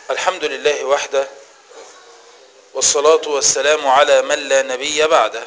الحمد لله وحده والصلاة والسلام على من لا نبي بعده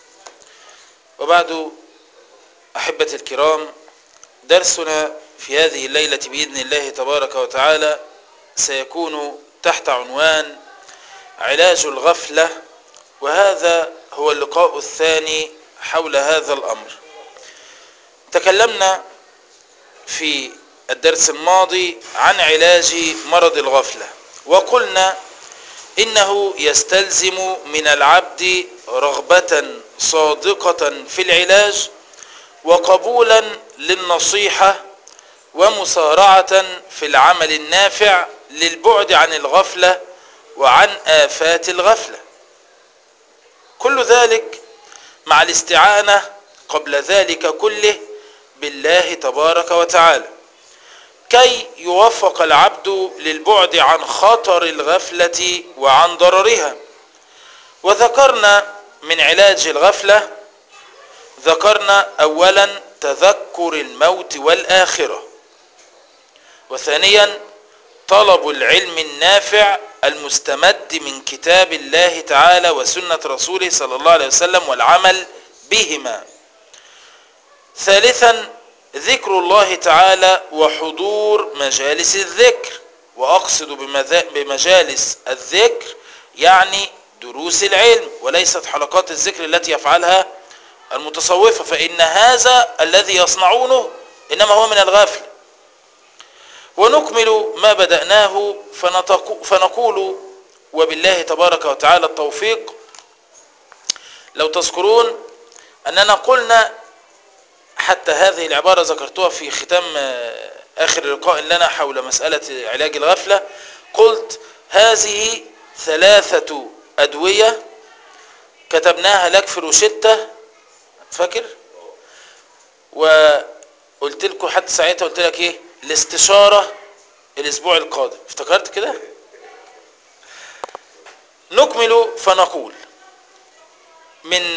وبعد أحبة الكرام درسنا في هذه الليلة بإذن الله تبارك وتعالى سيكون تحت عنوان علاج الغفلة وهذا هو اللقاء الثاني حول هذا الأمر تكلمنا في الدرس الماضي عن علاج مرض الغفلة وقلنا إنه يستلزم من العبد رغبة صادقة في العلاج وقبولا للنصيحة ومسارعة في العمل النافع للبعد عن الغفلة وعن آفات الغفلة كل ذلك مع الاستعانة قبل ذلك كله بالله تبارك وتعالى كي يوفق العبد للبعد عن خطر الغفلة وعن ضررها وذكرنا من علاج الغفلة ذكرنا أولا تذكر الموت والآخرة وثانيا طلب العلم النافع المستمد من كتاب الله تعالى وسنة رسوله صلى الله عليه وسلم والعمل بهما ثالثا ذكر الله تعالى وحضور مجالس الذكر وأقصد بمجالس الذكر يعني دروس العلم وليست حلقات الذكر التي يفعلها المتصوفة فإن هذا الذي يصنعونه إنما هو من الغافل ونكمل ما بدأناه فنقول وبالله تبارك وتعالى التوفيق لو تذكرون أننا قلنا حتى هذه العبارة ذكرتها في ختام آخر لقاء لنا حول مسألة علاج الغفلة قلت هذه ثلاثة أدوية كتبناها لك في روشتة فاكر وقلت لكم حتى ساعتها قلت لك ايه الاستشارة الاسبوع القادم افتكرت كده نكمل فنقول من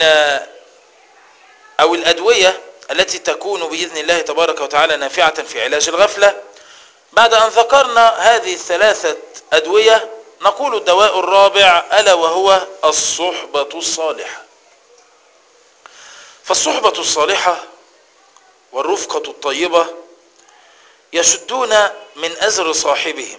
او الادوية التي تكون بإذن الله تبارك وتعالى نافعة في علاج الغفلة بعد أن ذكرنا هذه الثلاثة أدوية نقول الدواء الرابع ألا وهو الصحبة الصالحة فالصحبة الصالحة والرفقة الطيبة يشدون من أزر صاحبهم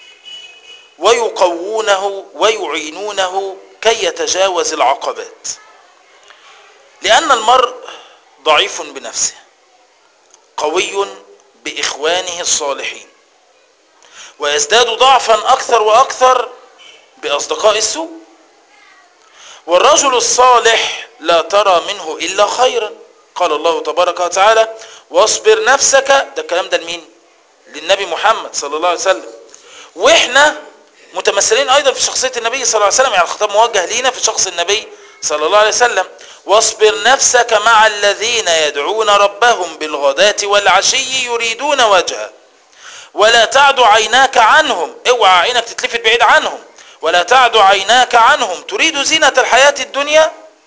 ويقوونه ويعينونه كي يتجاوز العقبات لأن المرء ضعيف بنفسه قوي بإخوانه الصالحين ويزداد ضعفا أكثر وأكثر بأصدقاء السوء والرجل الصالح لا ترى منه إلا خيرا قال الله تبارك وتعالى واصبر نفسك ده الكلام ده لمين للنبي محمد صلى الله عليه وسلم واحنا متمثلين ايضا في شخصية النبي صلى الله عليه وسلم يعني الخطاب موجه لينا في شخص النبي صلى الله عليه وسلم واصبر نفسك مع الذين يدعون ربهم بالغداة والعشي يريدون وجهه ولا تعد عيناك عنهم اوعى عينك تتلفت بعيد عنهم ولا تعد عيناك عنهم تريد زينة الحياة الدنيا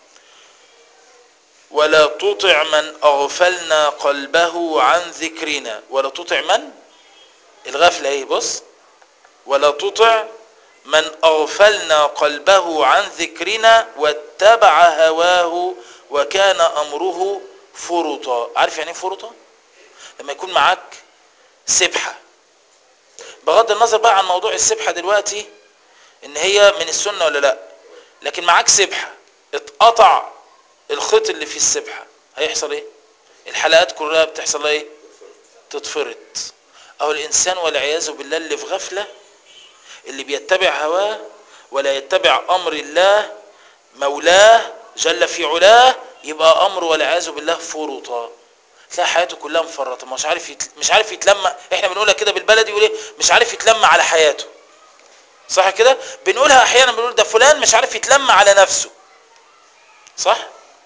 ولا تطع من أغفلنا قلبه عن ذكرنا ولا تطع من الغفلة ايه بص ولا تطع من أغفلنا قلبه عن ذكرنا واتبع هواه وكان أمره فرطا عارف يعني ايه فرطا لما يكون معاك سبحة بغض النظر بقى عن موضوع السبحة دلوقتي ان هي من السنة ولا لا لكن معاك سبحة اتقطع الخيط اللي في السبحة هيحصل ايه الحلقات كلها بتحصل ايه تتفرط او الانسان والعياذ بالله اللي في غفلة اللي بيتبع هواه ولا يتبع امر الله مولاه جل في علاه يبقى امر والعياذ بالله فرطا تلاقي حياته كلها مفرطه مش عارف يتل... مش عارف يتلم احنا بنقولها كده بالبلدي يقول ايه مش عارف يتلم على حياته صح كده بنقولها احيانا بنقول ده فلان مش عارف يتلم على نفسه صح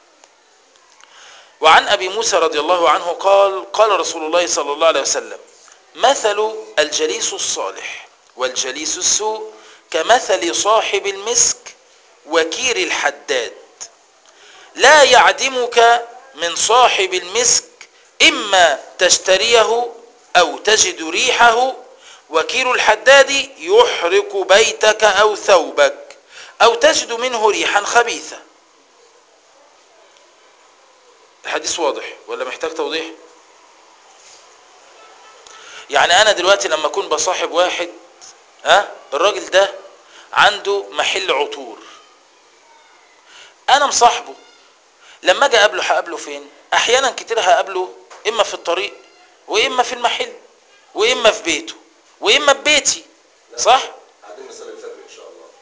وعن ابي موسى رضي الله عنه قال قال رسول الله صلى الله عليه وسلم مثل الجليس الصالح والجليس السوء كمثل صاحب المسك وكير الحداد لا يعدمك من صاحب المسك إما تشتريه أو تجد ريحه وكيل الحداد يحرق بيتك أو ثوبك أو تجد منه ريحا خبيثة الحديث واضح ولا محتاج توضيح يعني أنا دلوقتي لما أكون بصاحب واحد ها الراجل ده عنده محل عطور أنا مصاحبه لما أجي أقابله هقابله فين أحيانا كتير هقابله إما في الطريق وإما في المحل وإما في بيته وإما في بيتي صح؟ قاعدين نصلي الفجر ان شاء الله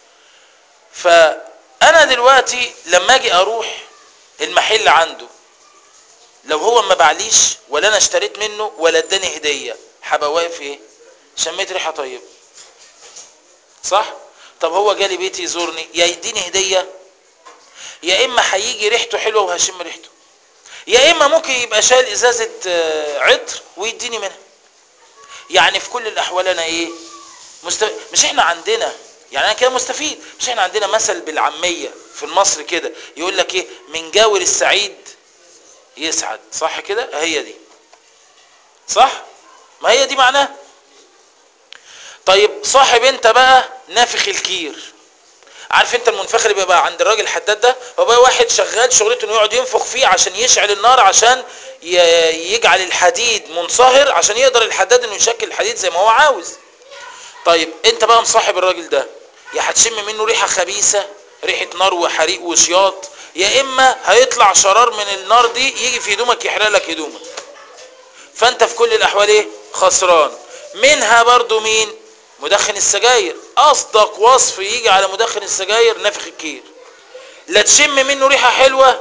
فانا دلوقتي لما اجي اروح المحل عنده لو هو ما باعليش ولا انا اشتريت منه ولا اداني هديه هبقى واقف ايه شميت ريحه طيبه صح طب هو جالي بيتي يزورني يا يديني هديه يا اما هيجي ريحته حلوه وهشم ريحته يا اما ممكن يبقى شايل ازازه آه، عطر ويديني منها يعني في كل الاحوال انا ايه مست... مش احنا عندنا يعني انا كده مستفيد مش احنا عندنا مثل بالعاميه في مصر كده يقول لك ايه من جاور السعيد يسعد صح كده هي دي صح ما هي دي معناها طيب صاحب انت بقى نافخ الكير عارف انت المنفخ اللي بيبقى عند الراجل الحداد ده هو بقى واحد شغال شغلته انه يقعد ينفخ فيه عشان يشعل النار عشان ي- يجعل الحديد منصهر عشان يقدر الحداد انه يشكل الحديد زي ما هو عاوز طيب انت بقى مصاحب الراجل ده يا هتشم منه ريحه خبيثه ريحه نار وحريق وشياط يا اما هيطلع شرار من النار دي يجي في هدومك يحرق لك هدومك فانت في كل الاحوال ايه خسران منها برضو مين مدخن السجاير اصدق وصف يجي على مدخن السجاير نفخ الكير لا تشم منه ريحه حلوه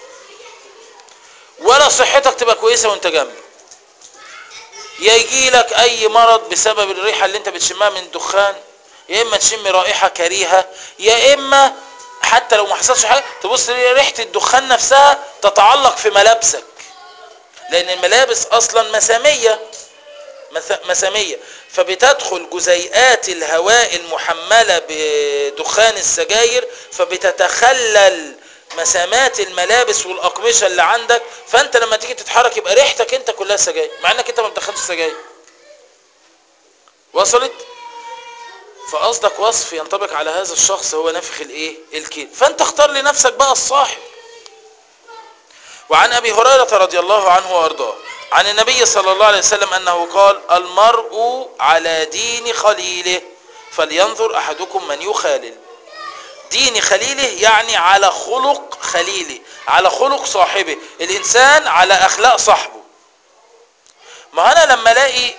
ولا صحتك تبقى كويسه وانت جنبه يا يجي لك اي مرض بسبب الريحه اللي انت بتشمها من الدخان يا اما تشم رائحه كريهه يا اما حتى لو ما حصلش حاجه تبص ريحه الدخان نفسها تتعلق في ملابسك لان الملابس اصلا مساميه مث- مساميه فبتدخل جزيئات الهواء المحمله بدخان السجاير فبتتخلل مسامات الملابس والاقمشه اللي عندك فانت لما تيجي تتحرك يبقى ريحتك انت كلها سجاير مع انك انت ما بتدخنش سجاير وصلت فقصدك وصف ينطبق على هذا الشخص هو نفخ الايه الكيل فانت اختار لنفسك بقى الصاحب وعن ابي هريره رضي الله عنه وارضاه عن النبي صلى الله عليه وسلم انه قال المرء على دين خليله فلينظر احدكم من يخالل دين خليله يعني على خلق خليله على خلق صاحبه الانسان على اخلاق صاحبه ما انا لما الاقي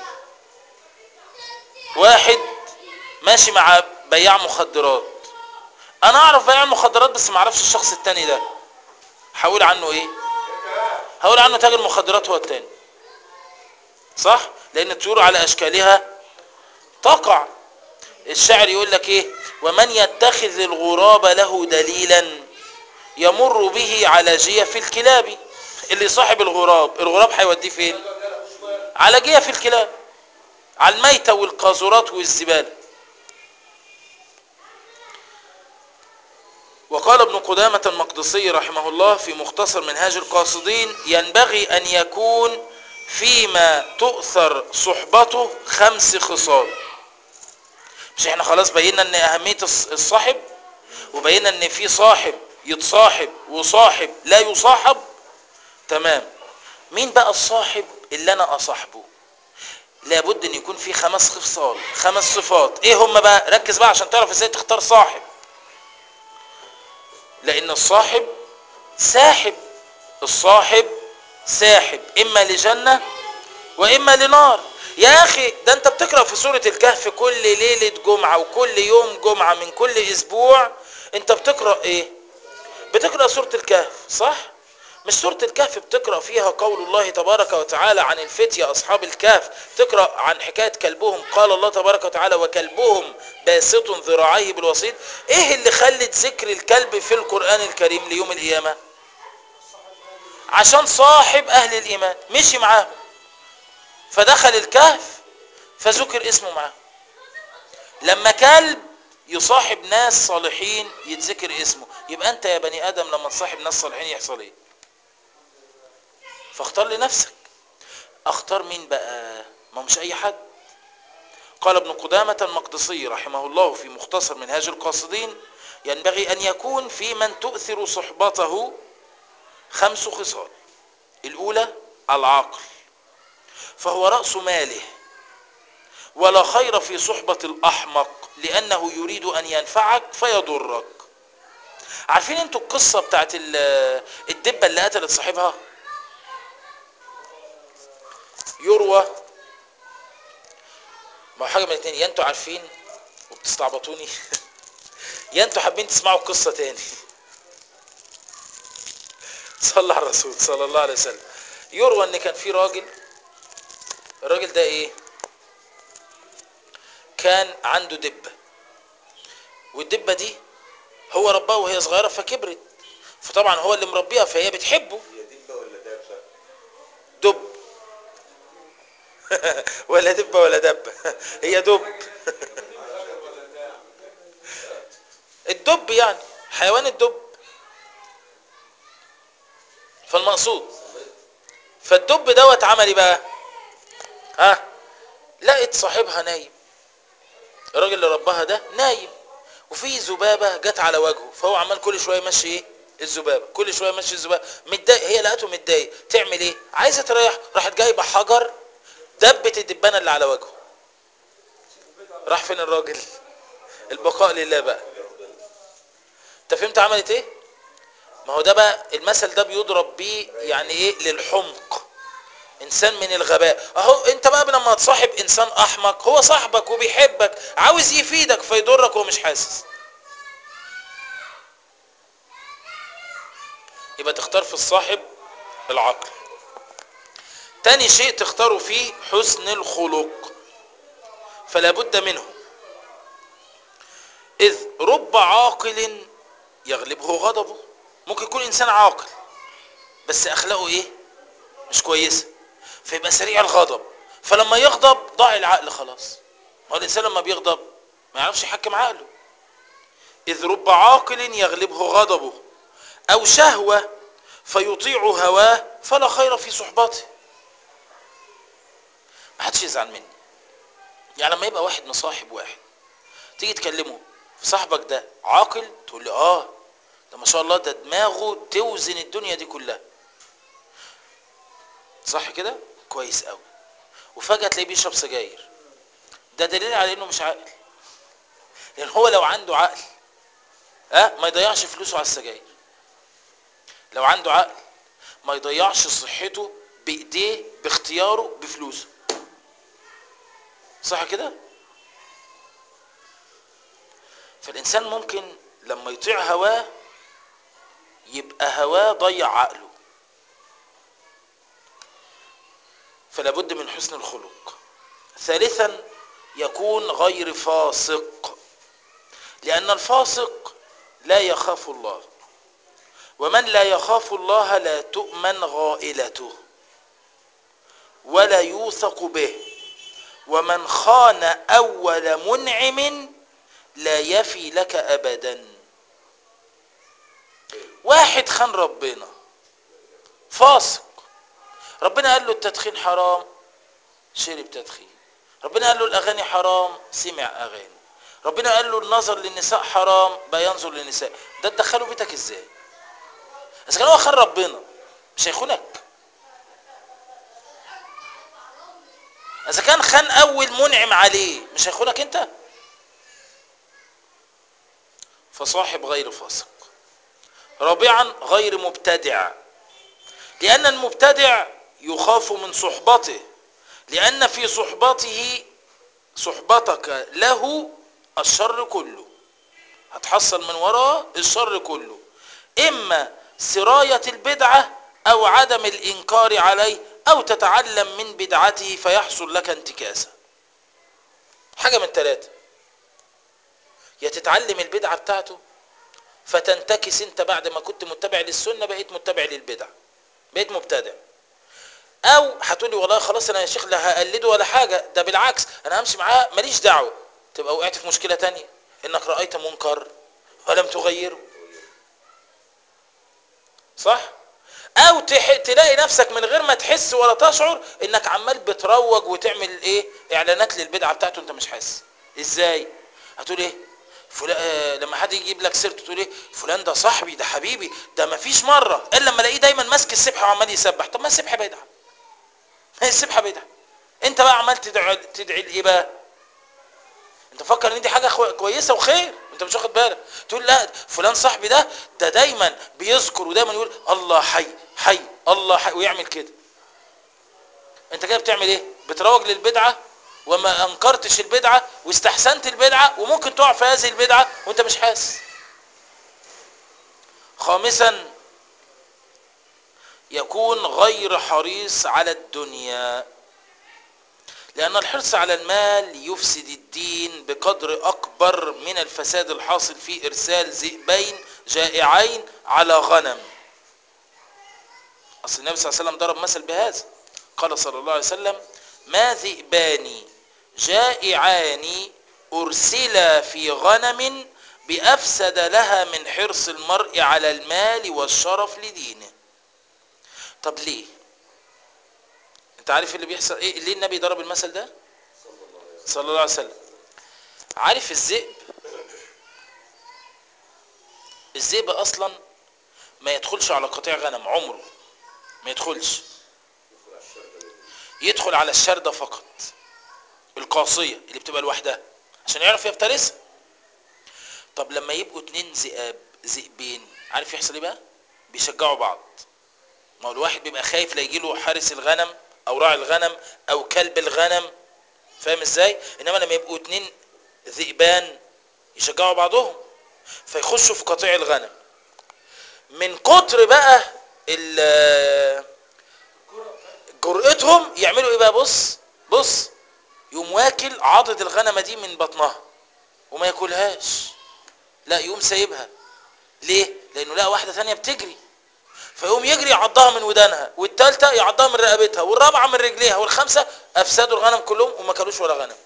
واحد ماشي مع بياع مخدرات انا اعرف بياع المخدرات بس ما اعرفش الشخص التاني ده هقول عنه ايه هقول عنه تاجر مخدرات هو التاني صح لان الطيور على اشكالها تقع الشاعر يقول لك ايه ومن يتخذ الغراب له دليلا يمر به على جيف الكلاب اللي صاحب الغراب الغراب هيوديه فين على جيف الكلاب على الميتة والقاذورات والزبالة وقال ابن قدامة المقدسي رحمه الله في مختصر منهاج القاصدين ينبغي أن يكون فيما تؤثر صحبته خمس خصال مش احنا خلاص بينا ان اهمية الص- الصاحب وبينا ان في صاحب يتصاحب وصاحب لا يصاحب تمام مين بقى الصاحب اللي انا اصاحبه لابد ان يكون في خمس خصال خمس صفات ايه هم بقى ركز بقى عشان تعرف ازاي تختار صاحب لان الصاحب ساحب الصاحب ساحب اما لجنة واما لنار يا اخي ده انت بتقرأ في سورة الكهف كل ليلة جمعة وكل يوم جمعة من كل اسبوع انت بتقرأ ايه بتقرأ سورة الكهف صح مش سورة الكهف بتقرأ فيها قول الله تبارك وتعالى عن الفتية أصحاب الكهف تقرأ عن حكاية كلبهم قال الله تبارك وتعالى وكلبهم باسط ذراعيه بالوسيط ايه اللي خلت ذكر الكلب في القرآن الكريم ليوم القيامة عشان صاحب أهل الإيمان مشي معاهم فدخل الكهف فذكر اسمه معاه لما كلب يصاحب ناس صالحين يتذكر اسمه يبقى انت يا بني ادم لما تصاحب ناس صالحين يحصل ايه فاختار لنفسك اختار مين بقى ما هو مش اي حد قال ابن قدامة المقدسي رحمه الله في مختصر منهاج القاصدين ينبغي أن يكون في من تؤثر صحبته خمس خصال الأولى العقل فهو رأس ماله ولا خير في صحبة الأحمق لأنه يريد أن ينفعك فيضرك عارفين انتوا القصة بتاعت ال- الدبة اللي قتلت صاحبها يروى ما هو حاجة من الاثنين يا انتوا عارفين وبتستعبطوني يا انتوا حابين تسمعوا القصة تاني صلى على الرسول صلى الله عليه وسلم يروى ان كان في راجل الراجل ده ايه كان عنده دبة والدبة دي هو رباها وهي صغيرة فكبرت فطبعا هو اللي مربيها فهي بتحبه هي دبة ولا دابة؟ دب ولا دبة ولا دبة هي دب الدب يعني حيوان الدب فالمقصود فالدب دوت عمل ايه بقى ها لقت صاحبها نايم الراجل اللي رباها ده نايم وفي ذبابه جت على وجهه فهو عمال كل شويه يمشي ايه الذبابه كل شويه يمشي الذبابه متضايق هي لقته متضايق تعمل ايه عايزه تريح راحت جايبه حجر دبت الدبانه اللي على وجهه راح فين الراجل البقاء لله بقى انت فهمت عملت ايه ما هو ده بقى المثل ده بيضرب بيه يعني ايه للحمق انسان من الغباء اهو انت بقى لما تصاحب انسان احمق هو صاحبك وبيحبك عاوز يفيدك فيضرك وهو مش حاسس يبقى تختار في الصاحب العقل تاني شيء تختاروا فيه حسن الخلق فلا بد منه إذ رب عاقل يغلبه غضبه ممكن يكون إنسان عاقل بس أخلاقه إيه مش كويسة فيبقى سريع الغضب فلما يغضب ضاع العقل خلاص ما هو الإنسان لما بيغضب ما يعرفش يحكم عقله إذ رب عاقل يغلبه غضبه أو شهوة فيطيع هواه فلا خير في صحبته ما حدش يزعل مني يعني لما يبقى واحد مصاحب واحد تيجي تكلمه صاحبك ده عاقل تقول لي اه ده ما شاء الله ده دماغه توزن الدنيا دي كلها صح كده كويس قوي وفجأة تلاقيه بيشرب سجاير ده دليل على انه مش عاقل لان هو لو عنده عقل ها ما يضيعش فلوسه على السجاير لو عنده عقل ما يضيعش صحته بايديه باختياره بفلوسه صح كده فالانسان ممكن لما يطيع هواه يبقى هواه ضيع عقله فلا بد من حسن الخلق ثالثا يكون غير فاسق لان الفاسق لا يخاف الله ومن لا يخاف الله لا تؤمن غائلته ولا يوثق به ومن خان اول منعم لا يفي لك ابدا واحد خان ربنا فاسق ربنا قال له التدخين حرام شرب تدخين ربنا قال له الاغاني حرام سمع اغاني ربنا قال له النظر للنساء حرام بقى ينظر للنساء ده تدخله بيتك ازاي اذا كان هو خان ربنا مش هيخونك اذا كان خان اول منعم عليه مش هيخونك انت فصاحب غير فاسق رابعا غير مبتدع لان المبتدع يخاف من صحبته لان في صحبته صحبتك له الشر كله هتحصل من وراه الشر كله اما سرايه البدعه او عدم الانكار عليه او تتعلم من بدعته فيحصل لك انتكاسه حاجه من ثلاثه يا تتعلم البدعه بتاعته فتنتكس انت بعد ما كنت متبع للسنه بقيت متبع للبدع بقيت مبتدع او هتقولي والله خلاص انا يا شيخ لا هقلده ولا حاجه ده بالعكس انا همشي معاه ماليش دعوه تبقى وقعت في مشكله تانية انك رايت منكر ولم تغيره صح او تح... تلاقي نفسك من غير ما تحس ولا تشعر انك عمال بتروج وتعمل ايه اعلانات للبدعه بتاعته انت مش حاسس ازاي هتقول ايه فلان آه لما حد يجيب لك سيرته تقول ايه فلان ده صاحبي ده حبيبي ده ما فيش مره الا لما الاقيه دايما ماسك السبحه وعمال يسبح طب ما السبحه بدعه هي السبحه بدعه انت بقى عمال تدعي تدعي لايه بقى انت فكر ان دي حاجه خو- كويسه وخير انت مش واخد بالك تقول لا فلان صاحبي ده ده دايما بيذكر ودايما يقول الله حي حي الله حي ويعمل كده انت كده بتعمل ايه بتروج للبدعه وما انكرتش البدعه واستحسنت البدعه وممكن تقع في هذه البدعه وانت مش حاسس خامسا يكون غير حريص على الدنيا لأن الحرص على المال يفسد الدين بقدر أكبر من الفساد الحاصل في إرسال ذئبين جائعين على غنم أصل النبي صلى الله عليه وسلم ضرب مثل بهذا قال صلى الله عليه وسلم ما ذئبان جائعان أرسلا في غنم بأفسد لها من حرص المرء على المال والشرف لدينه طب ليه انت عارف اللي بيحصل ايه ليه النبي ضرب المثل ده صلى الله عليه وسلم عارف الذئب الذئب اصلا ما يدخلش على قطيع غنم عمره ما يدخلش يدخل على الشردة فقط القاصية اللي بتبقى لوحدها عشان يعرف يفترسها طب لما يبقوا اتنين ذئاب ذئبين عارف يحصل ايه بقى بيشجعوا بعض ما هو الواحد بيبقى خايف لا يجي له حارس الغنم او راعي الغنم او كلب الغنم فاهم ازاي انما لما يبقوا اتنين ذئبان يشجعوا بعضهم فيخشوا في قطيع الغنم من كتر بقى ال- جرأتهم يعملوا ايه بقى بص بص يقوم واكل عضد الغنمه دي من بطنها وما ياكلهاش لا يقوم سايبها ليه لانه لقى واحده ثانيه بتجري فيقوم يجري يعضها من ودانها والثالثه يعضها من رقبتها والرابعه من رجليها والخامسه افسدوا الغنم كلهم وما كلوش ولا غنم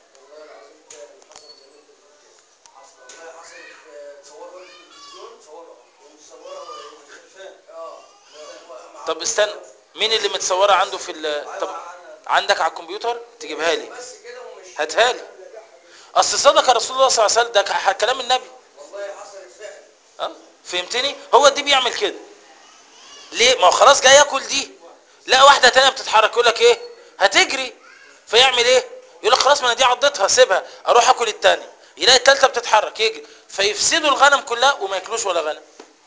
والله حصل في صوروا في التلفزيون صوروا ومصورة الخلفان اه طب استنى مين اللي متصوره عنده في ال- طب عندك على الكمبيوتر تجيبها لي بس كده ومش هاتها لي اصل صدق رسول الله صلى الله عليه وسلم ده ك- كلام النبي والله حصلت فعلا اه فهمتني هو دي بيعمل كده ليه ما هو خلاص جاي ياكل دي لا واحده تانية بتتحرك يقول لك ايه هتجري فيعمل ايه يقول لك خلاص ما انا دي عضتها سيبها اروح اكل التاني يلاقي التالتة بتتحرك يجري فيفسدوا الغنم كلها وما ياكلوش ولا غنم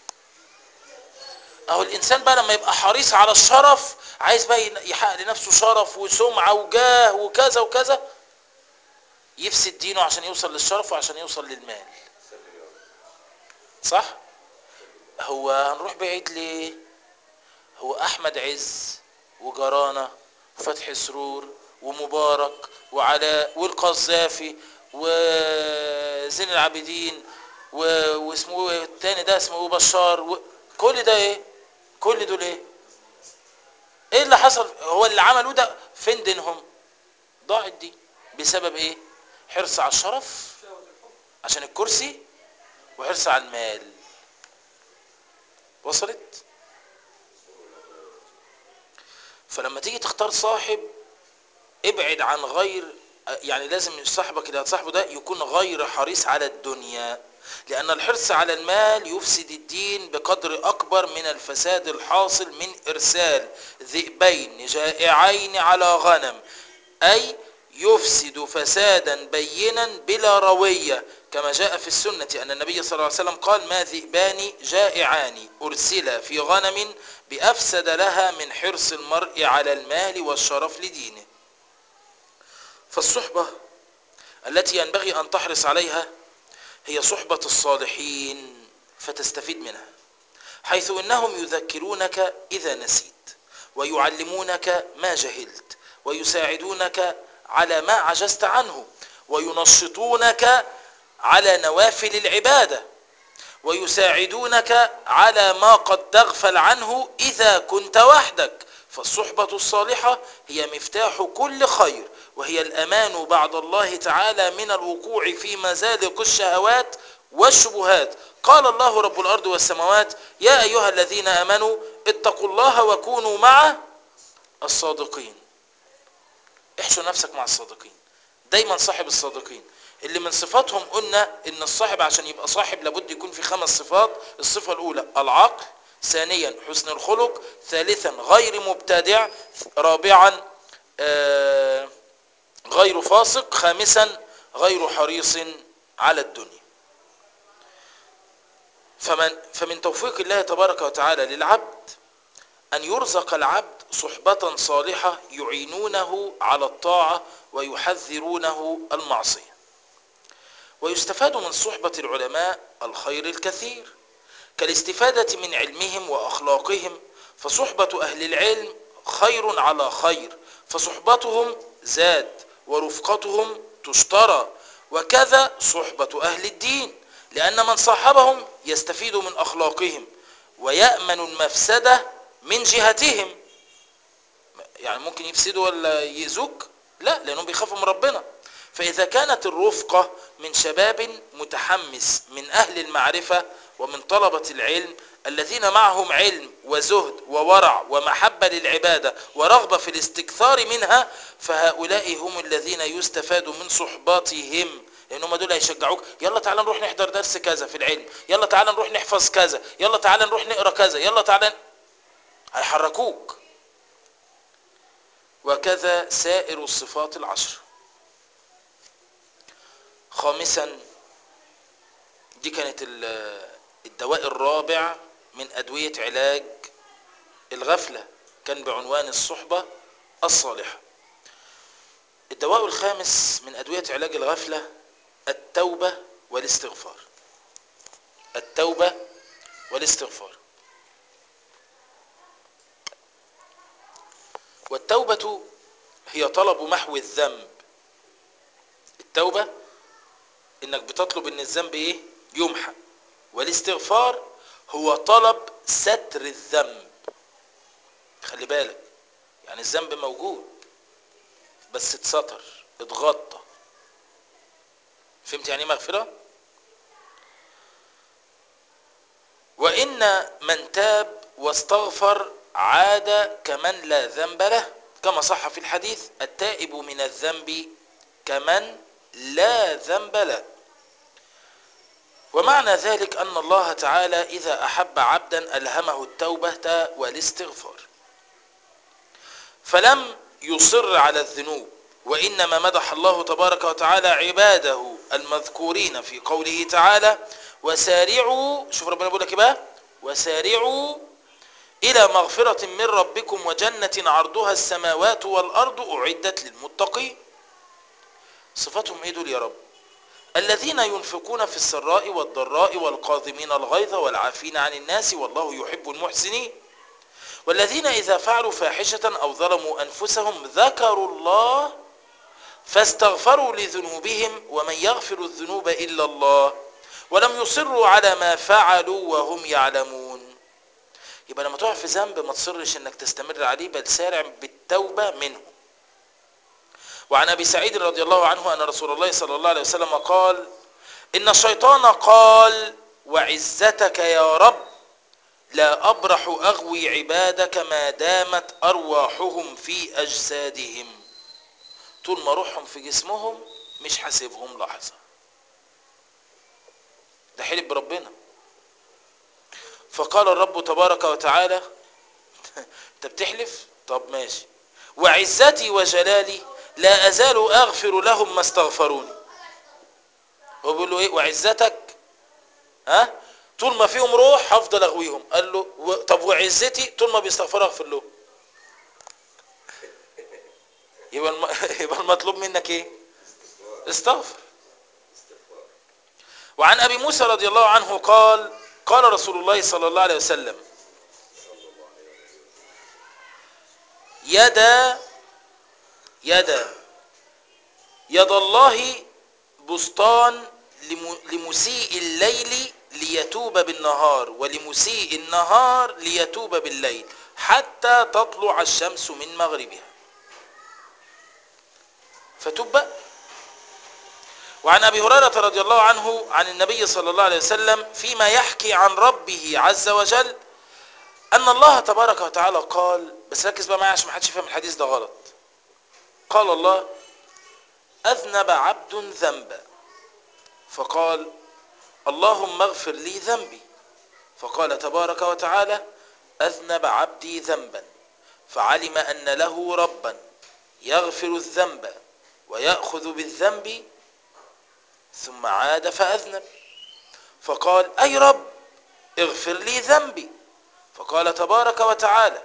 اهو الانسان بقى لما يبقى حريص على الشرف عايز بقى ين- يحقق لنفسه شرف وسمعه وجاه وكذا وكذا يفسد دينه عشان يوصل للشرف وعشان يوصل للمال صح هو هنروح بعيد ليه هو احمد عز وجرانة وفتحي سرور ومبارك وعلاء والقذافي وزين العابدين و- واسمه إيه التاني ده اسمه إيه؟ بشار و... كل ده ايه كل دول ايه ايه اللي حصل هو اللي عملوه ده فين دينهم ضاعت دي بسبب ايه حرص على الشرف عشان الكرسي وحرص على المال وصلت فلما تيجي تختار صاحب ابعد عن غير يعني لازم صاحبك اللي هتصاحبه ده يكون غير حريص على الدنيا لأن الحرص على المال يفسد الدين بقدر أكبر من الفساد الحاصل من إرسال ذئبين جائعين على غنم أي يفسد فسادا بينا بلا روية كما جاء في السنة أن النبي صلى الله عليه وسلم قال ما ذئبان جائعان أرسلا في غنم بأفسد لها من حرص المرء على المال والشرف لدينه فالصحبة التي ينبغي أن تحرص عليها هي صحبة الصالحين فتستفيد منها حيث إنهم يذكرونك إذا نسيت ويعلمونك ما جهلت ويساعدونك على ما عجزت عنه وينشطونك على نوافل العبادة ويساعدونك على ما قد تغفل عنه إذا كنت وحدك فالصحبة الصالحة هي مفتاح كل خير وهي الأمان بعد الله تعالى من الوقوع في مزالق الشهوات والشبهات قال الله رب الأرض والسماوات يا أيها الذين آمنوا اتقوا الله وكونوا مع الصادقين احشوا نفسك مع الصادقين دايما صاحب الصادقين اللي من صفاتهم قلنا ان الصاحب عشان يبقى صاحب لابد يكون في خمس صفات الصفة الاولى العقل ثانيا حسن الخلق ثالثا غير مبتدع رابعا آه غير فاسق خامسا غير حريص على الدنيا فمن, فمن توفيق الله تبارك وتعالى للعبد أن يرزق العبد صحبة صالحة يعينونه على الطاعة ويحذرونه المعصية ويستفاد من صحبة العلماء الخير الكثير كالاستفادة من علمهم وأخلاقهم فصحبة أهل العلم خير على خير فصحبتهم زاد ورفقتهم تشترى وكذا صحبة أهل الدين لأن من صاحبهم يستفيد من أخلاقهم ويأمن المفسدة من جهتهم يعني ممكن يفسدوا ولا يأذوك لا لأنهم بيخافوا من ربنا فإذا كانت الرفقة من شباب متحمس من أهل المعرفة ومن طلبة العلم الذين معهم علم وزهد وورع ومحبة للعبادة ورغبة في الاستكثار منها فهؤلاء هم الذين يستفاد من صحباتهم لان هم دول هيشجعوك يلا تعالى نروح نحضر درس كذا في العلم يلا تعالى نروح نحفظ كذا يلا تعالى نروح نقرا كذا يلا تعالى هيحركوك وكذا سائر الصفات العشر خامسا دي كانت الدواء الرابع من أدوية علاج الغفلة كان بعنوان الصحبة الصالحة الدواء الخامس من أدوية علاج الغفلة التوبة والاستغفار التوبة والاستغفار والتوبة هي طلب محو الذنب التوبة انك بتطلب ان الذنب ايه يمحى والاستغفار هو طلب ستر الذنب خلي بالك يعني الذنب موجود بس اتستر اتغطى فهمت يعني ايه مغفرة وإن من تاب واستغفر عاد كمن لا ذنب له كما صح في الحديث التائب من الذنب كمن لا ذنب له ومعنى ذلك أن الله تعالى إذا أحب عبدا ألهمه التوبة والاستغفار فلم يصر على الذنوب وإنما مدح الله تبارك وتعالى عباده المذكورين في قوله تعالى وسارعوا شوف ربنا بيقول لك ايه بقى وسارعوا إلى مغفرة من ربكم وجنة عرضها السماوات والأرض أعدت للمتقين صفاتهم ايه دول يا رب الذين ينفقون في السراء والضراء والقاذمين الغيظ والعافين عن الناس والله يحب المحسنين والذين إذا فعلوا فاحشة أو ظلموا أنفسهم ذكروا الله فاستغفروا لذنوبهم ومن يغفر الذنوب إلا الله ولم يصروا على ما فعلوا وهم يعلمون يبقى لما تقع في ذنب ما تصرش انك تستمر عليه بل سارع بالتوبة منه وعن أبي سعيد رضي الله عنه أن رسول الله صلى الله عليه وسلم قال إن الشيطان قال وعزتك يا رب لا أبرح أغوي عبادك ما دامت أرواحهم في أجسادهم طول ما روحهم في جسمهم مش حاسبهم لحظة ده حلف بربنا فقال الرب تبارك وتعالى انت بتحلف طب ماشي وعزتي وجلالي لا أزال أغفر لهم ما استغفروني هو بيقول له إيه وعزتك ها طول ما فيهم روح هفضل أغويهم قال له و... طب وعزتي طول ما بيستغفروا أغفر لهم يبقى الم... يبقى المطلوب منك إيه استغفر وعن أبي موسى رضي الله عنه قال قال رسول الله صلى الله عليه وسلم يدا يدا يد الله بسطان لمسيء الليل ليتوب بالنهار ولمسيء النهار ليتوب بالليل حتى تطلع الشمس من مغربها فتوب بقى وعن أبي هريرة رضي الله عنه عن النبي صلى الله عليه وسلم فيما يحكي عن ربه عز وجل أن الله تبارك وتعالى قال بس ركز بقى معايا عشان ما حدش يفهم الحديث ده غلط قال الله أذنب عبد ذنبا فقال اللهم اغفر لي ذنبي فقال تبارك وتعالى أذنب عبدي ذنبا فعلم أن له ربا يغفر الذنب ويأخذ بالذنب ثم عاد فأذنب فقال أي رب اغفر لي ذنبي فقال تبارك وتعالى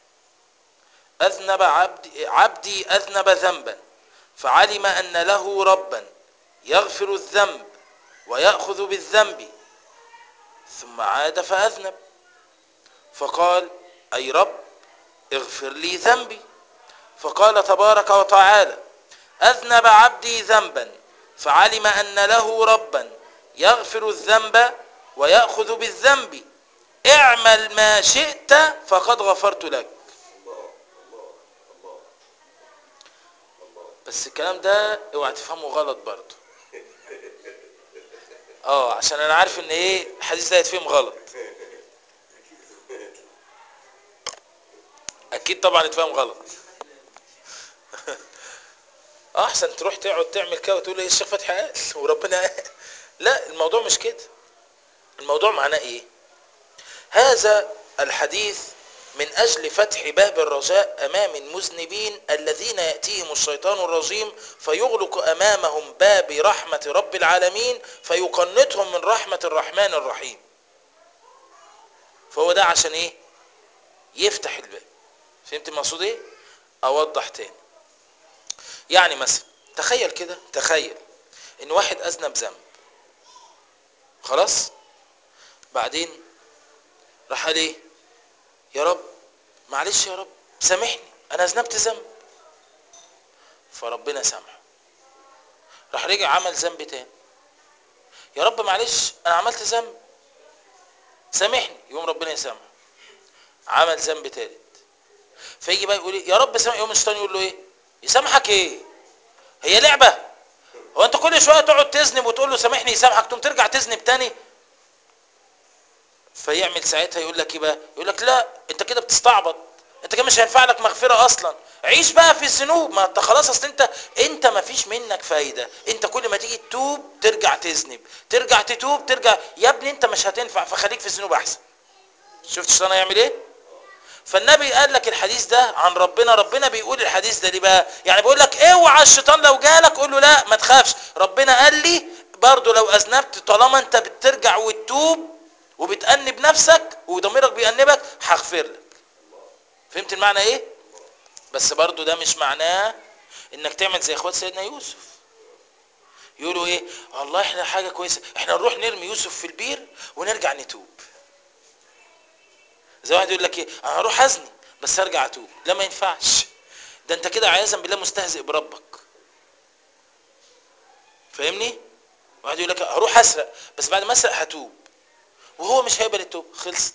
أذنب عبدي, عبدي أذنب ذنبا فعلم أن له ربا يغفر الذنب ويأخذ بالذنب ثم عاد فأذنب فقال أي رب اغفر لي ذنبي فقال تبارك وتعالى أذنب عبدي ذنبا فعلم أن له ربا يغفر الذنب ويأخذ بالذنب اعمل ما شئت فقد غفرت لك الله الله الله الله بس الكلام ده اوعى تفهمه غلط برضه اه عشان انا عارف ان ايه الحديث ده يتفهم غلط اكيد طبعا يتفهم غلط اه احسن تروح تقعد تعمل كده وتقول ايه الشيخ فتحي قال وربنا قال لا الموضوع مش كده الموضوع معناه ايه هذا الحديث من أجل فتح باب الرجاء أمام المذنبين الذين يأتيهم الشيطان الرجيم فيغلق أمامهم باب رحمة رب العالمين فيقنطهم من رحمة الرحمن الرحيم فهو ده عشان إيه يفتح الباب فهمت المقصود إيه أوضح تاني يعني مثلا تخيل كده تخيل إن واحد أذنب ذنب خلاص بعدين راح قال ايه يا رب معلش يا رب سامحني انا اذنبت ذنب فربنا سامحه راح رجع عمل ذنب تاني يا رب معلش انا عملت ذنب سامحني يوم ربنا يسامحه عمل ذنب تالت فيجي بقى يقول ايه يا رب سامح يوم الشيطان يقول له ايه يسامحك ايه هي لعبه هو انت كل شويه تقعد تذنب وتقول له سامحني يسامحك تقوم ترجع تذنب تاني فيعمل ساعتها يقول لك ايه بقى يقول لك لا انت كده بتستعبط انت كده مش هينفع لك مغفره اصلا عيش بقى في الذنوب ما انت خلاص اصل انت انت ما فيش منك فايده انت كل ما تيجي تتوب ترجع تذنب ترجع تتوب ترجع يا ابني انت مش هتنفع فخليك في الذنوب احسن شفت الشيطان هيعمل ايه فالنبي قال لك الحديث ده عن ربنا ربنا بيقول الحديث ده ليه بقى يعني بيقول لك اوعى الشيطان لو جالك قول له لا ما تخافش ربنا قال لي برضه لو اذنبت طالما انت بترجع وتتوب وبتأنب نفسك وضميرك بيأنبك هغفر لك فهمت المعنى ايه بس برضو ده مش معناه انك تعمل زي اخوات سيدنا يوسف يقولوا ايه الله احنا حاجة كويسة احنا نروح نرمي يوسف في البير ونرجع نتوب زي واحد يقول لك ايه انا هروح ازني بس ارجع اتوب لا ما ينفعش ده انت كده عياذا بالله مستهزئ بربك فاهمني واحد يقول لك هروح اسرق بس بعد ما اسرق هتوب وهو مش هيقبل التوبه خلصت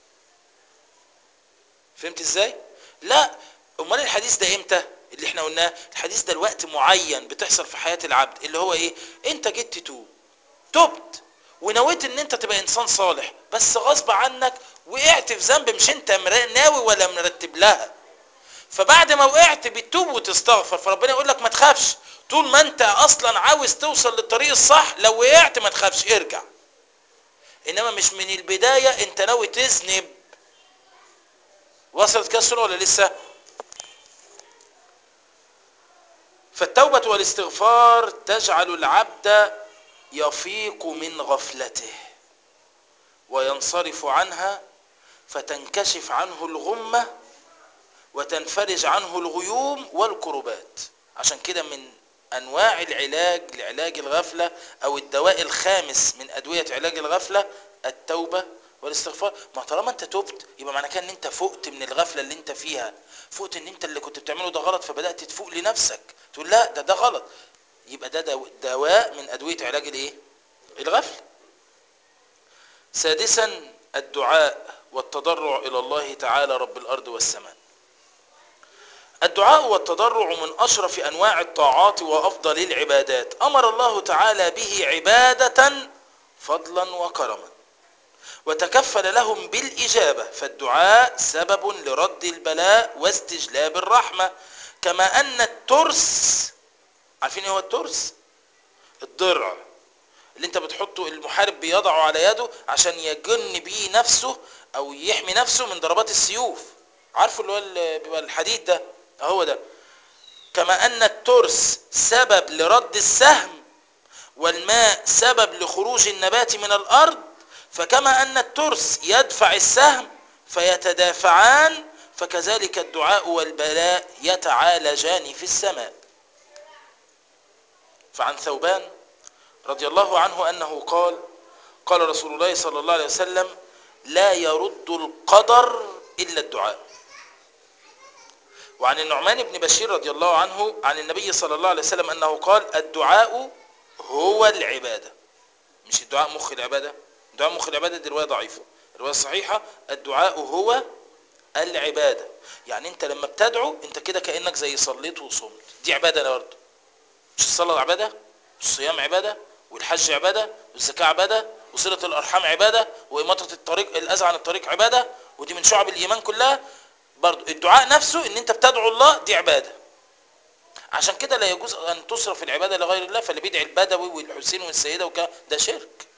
فهمت ازاي لا امال الحديث ده امتى اللي احنا قلناه الحديث ده الوقت معين بتحصل في حياه العبد اللي هو ايه انت جيت تتوب تبت ونويت ان انت تبقى انسان صالح بس غصب عنك وقعت في ذنب مش انت ناوي ولا مرتب لها فبعد ما وقعت بتتوب وتستغفر فربنا يقول لك ما تخافش طول ما انت اصلا عاوز توصل للطريق الصح لو وقعت ما تخافش ارجع انما مش من البداية انت ناوي تذنب وصلت كسر ولا لسه فالتوبة والاستغفار تجعل العبد يفيق من غفلته وينصرف عنها فتنكشف عنه الغمة وتنفرج عنه الغيوم والكربات عشان كده من انواع العلاج لعلاج الغفله او الدواء الخامس من ادويه علاج الغفله التوبه والاستغفار ما طالما انت تبت يبقى معنى كده ان انت فقت من الغفله اللي انت فيها فقت ان انت اللي كنت بتعمله ده غلط فبدات تفوق لنفسك تقول لا ده ده غلط يبقى ده دواء من ادويه علاج الايه الغفله سادسا الدعاء والتضرع الى الله تعالى رب الارض والسماء الدعاء والتضرع من أشرف أنواع الطاعات وأفضل العبادات أمر الله تعالى به عبادة فضلا وكرما وتكفل لهم بالإجابة فالدعاء سبب لرد البلاء واستجلاب الرحمة كما أن الترس عارفين ايه هو الترس الضرع اللي انت بتحطه المحارب بيضعه على يده عشان يجن بيه نفسه او يحمي نفسه من ضربات السيوف عارفه اللي هو اللي بيبقى الحديد ده اهو ده كما ان الترس سبب لرد السهم والماء سبب لخروج النبات من الارض فكما ان الترس يدفع السهم فيتدافعان فكذلك الدعاء والبلاء يتعالجان في السماء فعن ثوبان رضي الله عنه انه قال قال رسول الله صلى الله عليه وسلم لا يرد القدر الا الدعاء وعن النعمان بن بشير رضي الله عنه عن النبي صلى الله عليه وسلم انه قال الدعاء هو العباده مش الدعاء مخ العباده دعاء مخ العباده دي روايه ضعيفه الروايه الصحيحه الدعاء هو العباده يعني انت لما بتدعو انت كده كانك زي صليت وصمت دي عباده برضه مش الصلاه عباده مش الصيام عباده والحج عباده والزكاه عباده وصله الارحام عباده واماطه الطريق الاذى عن الطريق عباده ودي من شعب الايمان كلها برضه الدعاء نفسه ان انت بتدعو الله دي عباده عشان كده لا يجوز ان تصرف العباده لغير الله فاللي بيدعي البدوي والحسين والسيده وكده ده شرك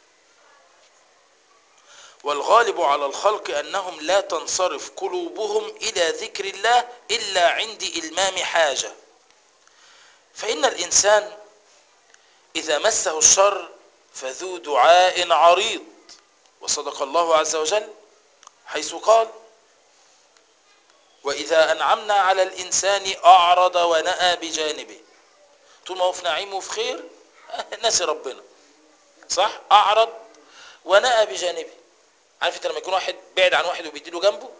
والغالب على الخلق انهم لا تنصرف قلوبهم الى ذكر الله الا عند المام حاجه فان الانسان اذا مسه الشر فذو دعاء عريض وصدق الله عز وجل حيث قال واذا انعمنا على الانسان اعرض ونأى بجانبه طول ما هو في نعيم وفي خير نسي ربنا صح اعرض ونأى بجانبه عارف انت لما يكون واحد بعد عن واحد وبيديله جنبه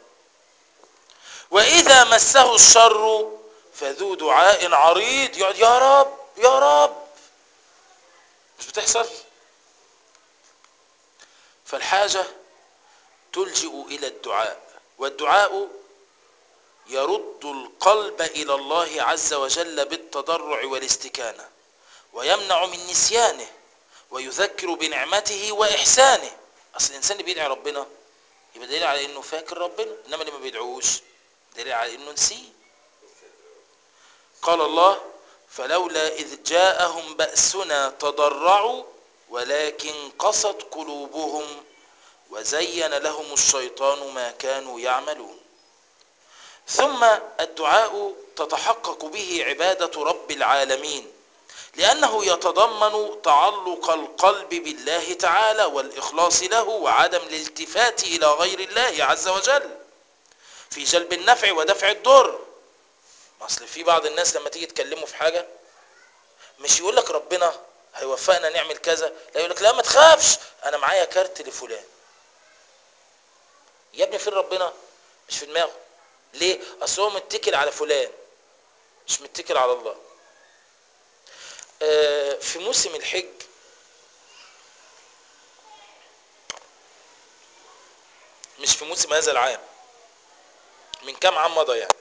واذا مسه الشر فذو دعاء عريض يقعد يا رب يا رب مش بتحصل فالحاجة تلجئ إلى الدعاء والدعاء يرد القلب إلى الله عز وجل بالتضرع والاستكانة ويمنع من نسيانه ويذكر بنعمته وإحسانه أصل الإنسان اللي بيدعي ربنا يبقى دليل على إنه فاكر ربنا إنما اللي ما بيدعوش دليل على إنه نسيه قال الله فلولا إذ جاءهم بأسنا تضرعوا ولكن قست قلوبهم وزين لهم الشيطان ما كانوا يعملون ثم الدعاء تتحقق به عبادة رب العالمين لأنه يتضمن تعلق القلب بالله تعالى والإخلاص له وعدم الالتفات إلى غير الله عز وجل في جلب النفع ودفع الضر اصل في بعض الناس لما تيجي تكلمه في حاجة مش يقول لك ربنا هيوفقنا نعمل كذا لا يقول لك لا ما تخافش انا معايا كارت لفلان يا ابني فين ربنا مش في دماغه ليه اصل هو متكل على فلان مش متكل على الله آه في موسم الحج مش في موسم هذا العام من كام عام مضى يعني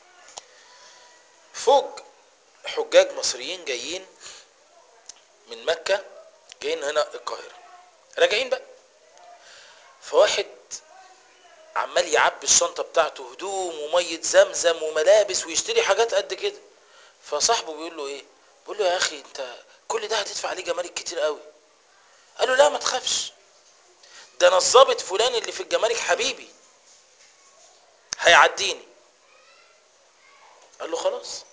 فوق حجاج مصريين جايين من مكة جايين هنا القاهرة راجعين بقى فواحد عمال يعبي الشنطة بتاعته هدوم ومية زمزم وملابس ويشتري حاجات قد كده فصاحبه بيقول له ايه بيقول له يا اخي انت كل ده هتدفع عليه جمارك كتير قوي قال له لا ما تخافش ده انا الظابط فلان اللي في الجمارك حبيبي هيعديني قال له خلاص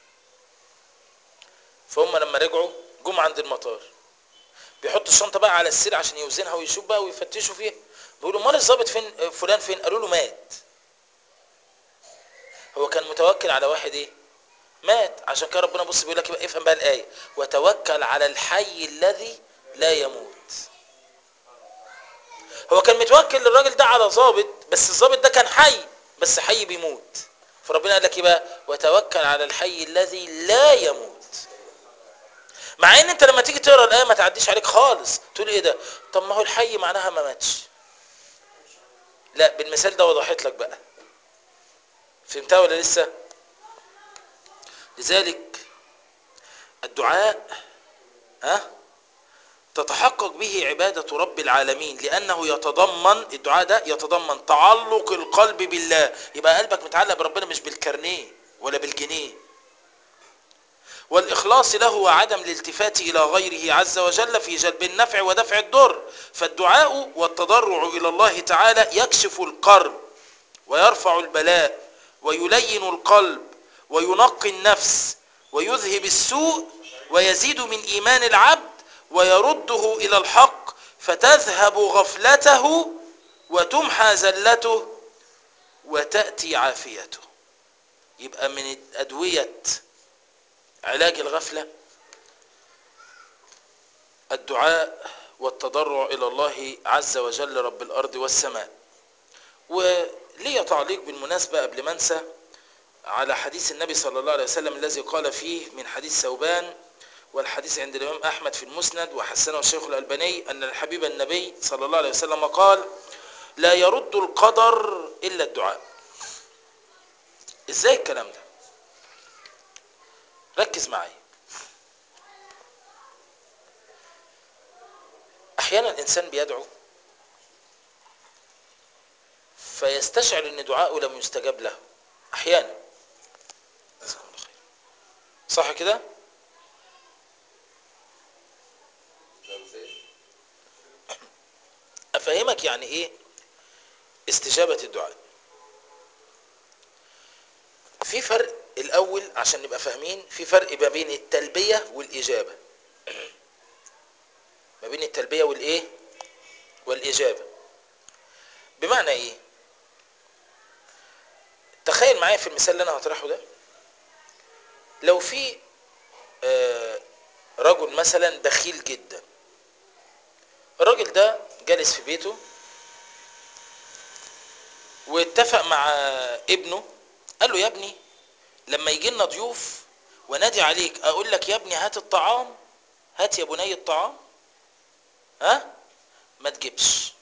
فهم لما رجعوا جم عند المطار بيحط الشنطه بقى على السير عشان يوزنها ويشوف بقى ويفتشوا فيها بيقولوا امال الظابط فين فلان فين قالوا له مات هو كان متوكل على واحد ايه مات عشان كده ربنا بص بيقول لك يبقى افهم بقى الايه وتوكل على الحي الذي لا يموت هو كان متوكل للراجل ده على ظابط بس الظابط ده كان حي بس حي بيموت فربنا قال لك ايه بقى وتوكل على الحي الذي لا يموت مع ان انت لما تيجي تقرا الايه ما تعديش عليك خالص تقول ايه ده طب ما هو الحي معناها ما ماتش لا بالمثال ده وضحت لك بقى فهمتها ولا لسه لذلك الدعاء ها تتحقق به عبادة رب العالمين لأنه يتضمن الدعاء ده يتضمن تعلق القلب بالله يبقى قلبك متعلق بربنا مش بالكارنيه ولا بالجنيه والإخلاص له وعدم الالتفات إلى غيره عز وجل في جلب النفع ودفع الضر فالدعاء والتضرع إلى الله تعالى يكشف القرب ويرفع البلاء ويلين القلب وينقي النفس ويذهب السوء ويزيد من إيمان العبد ويرده إلى الحق فتذهب غفلته وتمحى زلته وتأتي عافيته يبقى من أدوية علاج الغفلة الدعاء والتضرع إلى الله عز وجل رب الأرض والسماء ولي تعليق بالمناسبة قبل ما انسى على حديث النبي صلى الله عليه وسلم الذي قال فيه من حديث ثوبان والحديث عند الإمام أحمد في المسند وحسنه الشيخ الألباني أن الحبيب النبي صلى الله عليه وسلم قال لا يرد القدر إلا الدعاء إزاي الكلام ده ركز معي أحيانا الإنسان بيدعو فيستشعر أن دعاءه لم يستجاب له أحيانا جزاكم الله خير. صح كده ده مثال أفهمك يعني إيه استجابة الدعاء في فرق الأول عشان نبقى فاهمين في فرق ما بين التلبية والإجابة ما بين التلبية والإيه والإجابة بمعنى إيه تخيل معايا في المثال اللي أنا هطرحه ده لو في آه، رجل مثلا بخيل جدا الراجل ده جالس في بيته واتفق مع ابنه قال له يا ابني لما يجي لنا ضيوف ونادي عليك اقول لك يا ابني هات الطعام هات يا بني الطعام ها ما تجيبش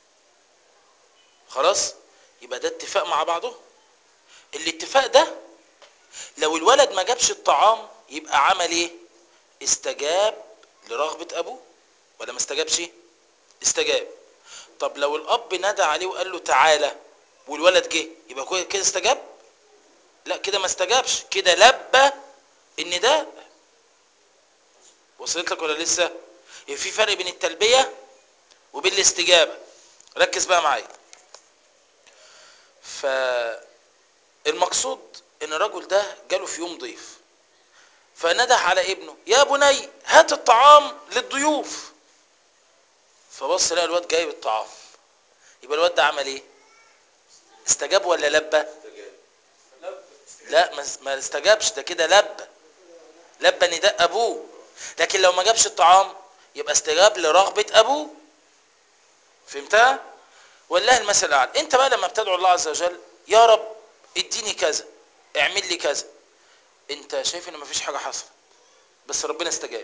خلاص يبقى ده اتفاق مع بعضه الاتفاق ده لو الولد ما جابش الطعام يبقى عمل ايه استجاب لرغبة ابوه ولا ما استجابش استجاب طب لو الاب نادى عليه وقال له تعالى والولد جه يبقى كو- كده استجاب لا كده ما استجابش كده لبى النداء وصلت لك ولا لسه يبقى في فرق بين التلبيه وبين الاستجابه ركز بقى معايا فالمقصود ان الرجل ده جاله في يوم ضيف فنده على ابنه يا بني هات الطعام للضيوف فبص لقى الواد جايب الطعام يبقى الواد ده عمل ايه استجاب ولا لبى استجاب لا ما ما استجابش ده كده لبى لبى نداء ابوه لكن لو ما جابش الطعام يبقى استجاب لرغبة ابوه فهمتها والله المثل الاعلى انت بقى لما بتدعو الله عز وجل يا رب اديني كذا اعمل لي كذا انت شايف ان مفيش حاجة حصلت بس ربنا استجاب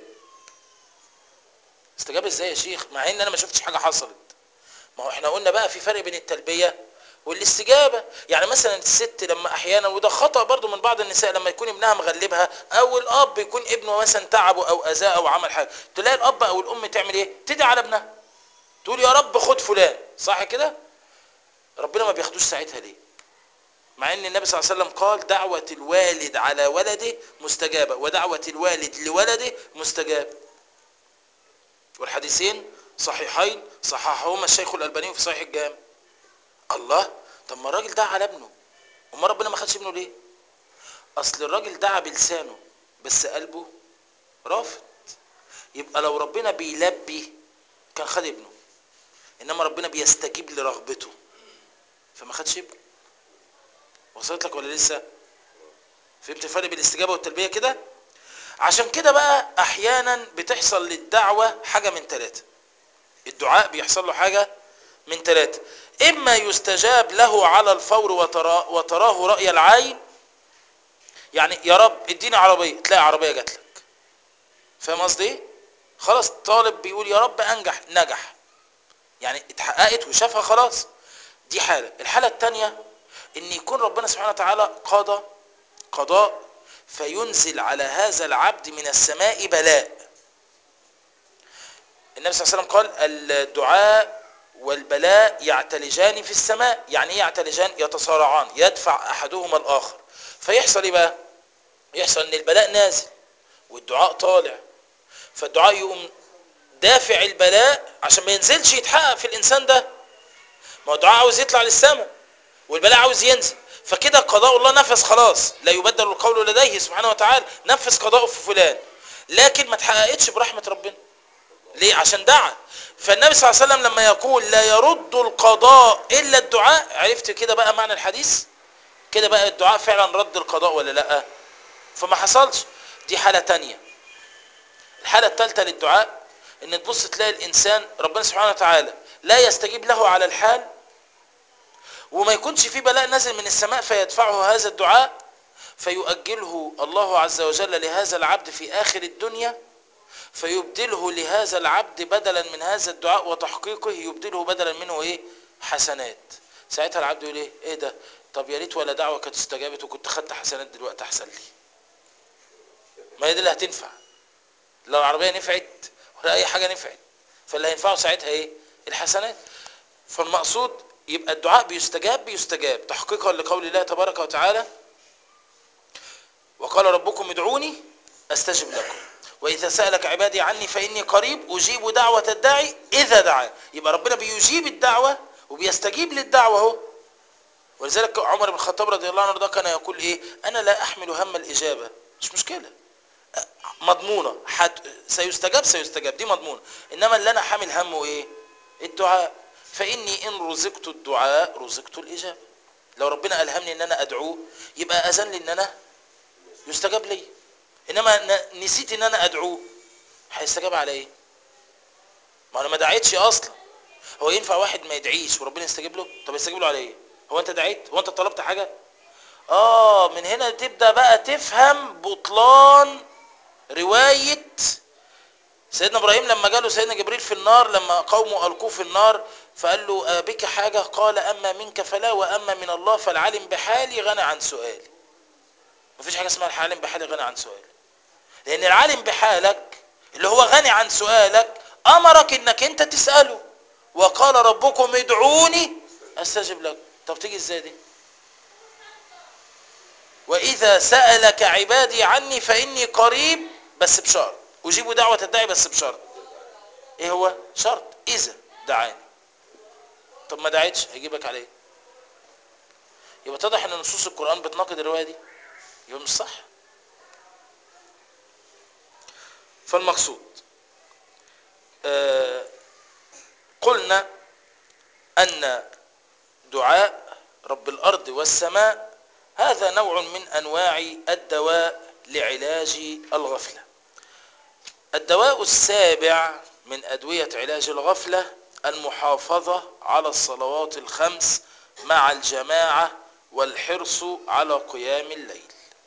استجاب ازاي يا شيخ مع ان انا ما شفتش حاجة حصلت ما هو احنا قلنا بقى في فرق بين التلبية والاستجابة يعني مثلا الست لما احيانا وده خطأ برضو من بعض النساء لما يكون ابنها مغلبها او الاب يكون ابنه مثلا تعبه او اذاه او عمل حاجة تلاقي الاب او الام تعمل ايه تدعي على ابنها تقول يا رب خد فلان صح كده ربنا ما بياخدوش ساعتها ليه مع ان النبي صلى الله عليه وسلم قال دعوة الوالد على ولده مستجابة ودعوة الوالد لولده مستجابة والحديثين صحيحين صححهما الشيخ الألباني في صحيح الجامع الله طب ما الراجل دعا على ابنه وما ربنا ما خدش ابنه ليه اصل الراجل دعا بلسانه بس قلبه رافض يبقى لو ربنا بيلبي كان خد ابنه انما ربنا بيستجيب لرغبته فما خدش ابنه وصلت لك ولا لسه فهمت الفرق بين الاستجابه والتلبيه كده عشان كده بقى احيانا بتحصل للدعوه حاجه من ثلاثه الدعاء بيحصل له حاجه من ثلاثه اما يستجاب له على الفور وترى وتراه راي العين يعني يا رب اديني عربيه تلاقي عربيه جات لك فاهم قصدي ايه خلاص طالب بيقول يا رب انجح نجح يعني اتحققت وشافها خلاص دي حاله الحاله الثانيه ان يكون ربنا سبحانه وتعالى قضى قضاء فينزل على هذا العبد من السماء بلاء النبي صلى الله عليه وسلم قال الدعاء والبلاء يعتلجان في السماء يعني ايه يعتلجان يتصارعان يدفع احدهما الاخر فيحصل ايه بقى يحصل ان البلاء نازل والدعاء طالع فالدعاء يقوم دافع البلاء عشان ما ينزلش يتحقق في الانسان ده ما هو الدعاء عاوز يطلع للسماء والبلاء عاوز ينزل فكده قضاء الله نفذ خلاص لا يبدل القول لديه سبحانه وتعالى نفذ قضاءه في فلان لكن ما اتحققتش برحمه ربنا ليه عشان دعا فالنبي صلى الله عليه وسلم لما يقول لا يرد القضاء الا الدعاء عرفت كده بقى معنى الحديث كده بقى الدعاء فعلا رد القضاء ولا لا فما حصلش دي حاله تانية الحاله الثالثه للدعاء ان تبص تلاقي الانسان ربنا سبحانه وتعالى لا يستجيب له على الحال وما يكونش في بلاء نازل من السماء فيدفعه هذا الدعاء فيؤجله الله عز وجل لهذا العبد في آخر الدنيا فيبدله لهذا العبد بدلا من هذا الدعاء وتحقيقه يبدله بدلا منه ايه حسنات ساعتها العبد يقول ايه ايه ده طب يا ريت ولا دعوه كانت استجابت وكنت خدت حسنات دلوقتي احسن لي ما هي دي اللي هتنفع لو العربيه نفعت ولا اي حاجه نفعت فاللي هينفعه ساعتها ايه الحسنات فالمقصود يبقى الدعاء بيستجاب بيستجاب تحقيقا لقول الله تبارك وتعالى وقال ربكم ادعوني استجب لكم واذا سالك عبادي عني فاني قريب اجيب دعوه الداعي اذا دعا يبقى ربنا بيجيب الدعوه وبيستجيب للدعوه اهو ولذلك عمر بن الخطاب رضي الله عنه ده كان يقول ايه انا لا احمل هم الاجابه مش مشكله مضمونه حت... سيستجاب سيستجاب دي مضمونه انما اللي انا حامل همه ايه الدعاء فاني ان رزقت الدعاء رزقت الاجابه لو ربنا الهمني ان انا ادعوه يبقى اذن لي ان انا يستجاب لي انما ن- نسيت ان انا ادعوه هيستجاب على ايه ما انا ما دعيتش اصلا هو ينفع واحد ما يدعيش وربنا يستجيب له طب يستجيب له على ايه هو انت دعيت هو انت طلبت حاجه اه من هنا تبدا بقى تفهم بطلان روايه سيدنا ابراهيم لما جاله سيدنا جبريل في النار لما قومه القوه في النار فقال له آه بك حاجه قال اما منك فلا واما من الله فالعالم بحالي غنى عن سؤالي مفيش حاجه اسمها العالم بحالي غني عن سؤالي لان العالم بحالك اللي هو غني عن سؤالك امرك انك انت تساله وقال ربكم ادعوني استجب لكم طب تيجي ازاي دي واذا سالك عبادي عني فاني قريب بس بشرط اجيب دعوه الداعي بس بشرط ايه هو شرط اذا دعاني طب ما دعيتش هيجيبك عليه يبقى اتضح ان نصوص القران بتناقض الروايه دي يبقى مش صح فالمقصود آه قلنا ان دعاء رب الارض والسماء هذا نوع من انواع الدواء لعلاج الغفله الدواء السابع من ادويه علاج الغفله المحافظه على الصلوات الخمس مع الجماعه والحرص على قيام الليل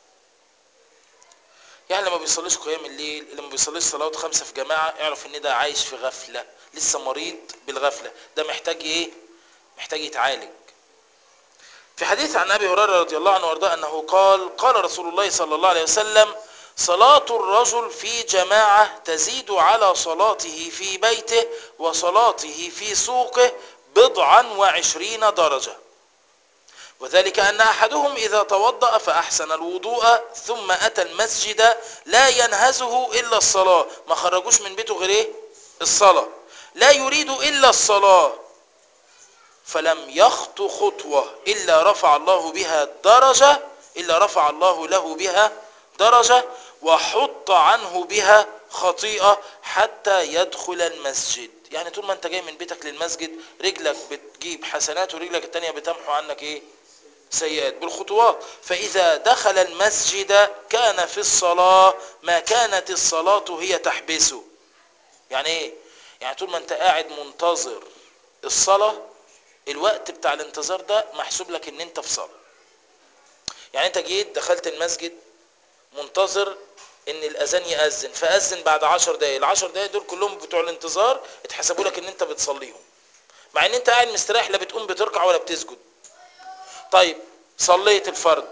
يعني لما بيصليش قيام الليل اللي ما بيصليش صلوات خمسه في جماعه اعرف ان ده عايش في غفله لسه مريض بالغفله ده محتاج ايه محتاج يتعالج في حديث عن ابي هريره رضي الله عنه وارضاه انه قال قال رسول الله صلى الله عليه وسلم صلاة الرجل في جماعة تزيد على صلاته في بيته وصلاته في سوقه بضعا وعشرين درجة وذلك أن أحدهم إذا توضأ فأحسن الوضوء ثم أتى المسجد لا ينهزه إلا الصلاة ما خرجوش من بيته غير إيه؟ الصلاة لا يريد إلا الصلاة فلم يخط خطوة إلا رفع الله بها درجة إلا رفع الله له بها درجة وحط عنه بها خطيئة حتى يدخل المسجد يعني طول ما انت جاي من بيتك للمسجد رجلك بتجيب حسنات ورجلك التانية بتمحو عنك ايه سيئات بالخطوات فإذا دخل المسجد كان في الصلاة ما كانت الصلاة هي تحبسه يعني ايه يعني طول ما انت قاعد منتظر الصلاة الوقت بتاع الانتظار ده محسوب لك ان انت في صلاة يعني انت جيت دخلت المسجد منتظر ان الاذان ياذن فاذن بعد عشر دقايق العشر دقايق دول كلهم بتوع الانتظار اتحسبوا لك ان انت بتصليهم مع ان انت قاعد مستريح لا بتقوم بتركع ولا بتسجد طيب صليت الفرد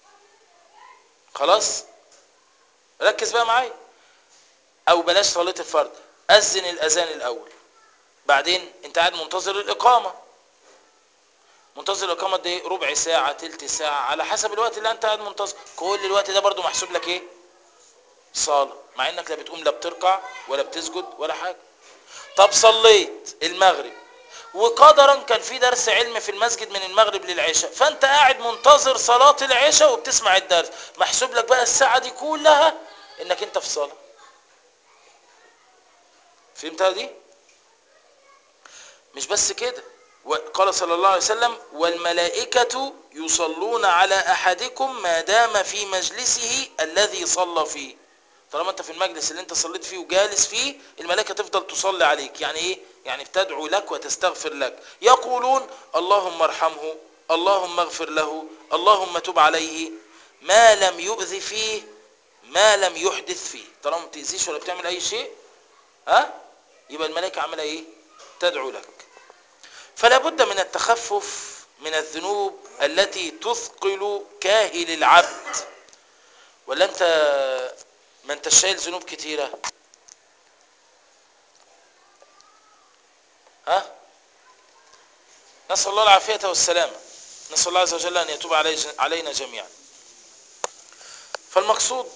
خلاص ركز بقى معايا او بلاش صليت الفرد اذن الاذان الاول بعدين انت قاعد منتظر الاقامه منتظر الاقامه دي ربع ساعه تلت ساعه على حسب الوقت اللي انت قاعد منتظر كل الوقت ده برضو محسوب لك ايه صلاة مع انك لا بتقوم لا بتركع ولا بتسجد ولا حاجة طب صليت المغرب وقدرا كان في درس علم في المسجد من المغرب للعشاء فانت قاعد منتظر صلاة العشاء وبتسمع الدرس محسوب لك بقى الساعة دي كلها انك انت في صلاة فهمتها دي مش بس كده قال صلى الله عليه وسلم والملائكة يصلون على أحدكم ما دام في مجلسه الذي صلى فيه طالما انت في المجلس اللي انت صليت فيه وجالس فيه الملائكة تفضل تصلي عليك يعني ايه يعني بتدعو لك وتستغفر لك يقولون اللهم ارحمه اللهم اغفر له اللهم تب عليه ما لم يؤذي فيه ما لم يحدث فيه طالما ما بتأذيش ولا بتعمل اي شيء ها يبقى الملائكة عملها ايه تدعو لك فلا بد من التخفف من الذنوب التي تثقل كاهل العبد ولا انت ما انت شايل ذنوب كتيرة ها نسأل الله العافية والسلامة نسأل الله عز وجل أن يتوب علينا جميعا فالمقصود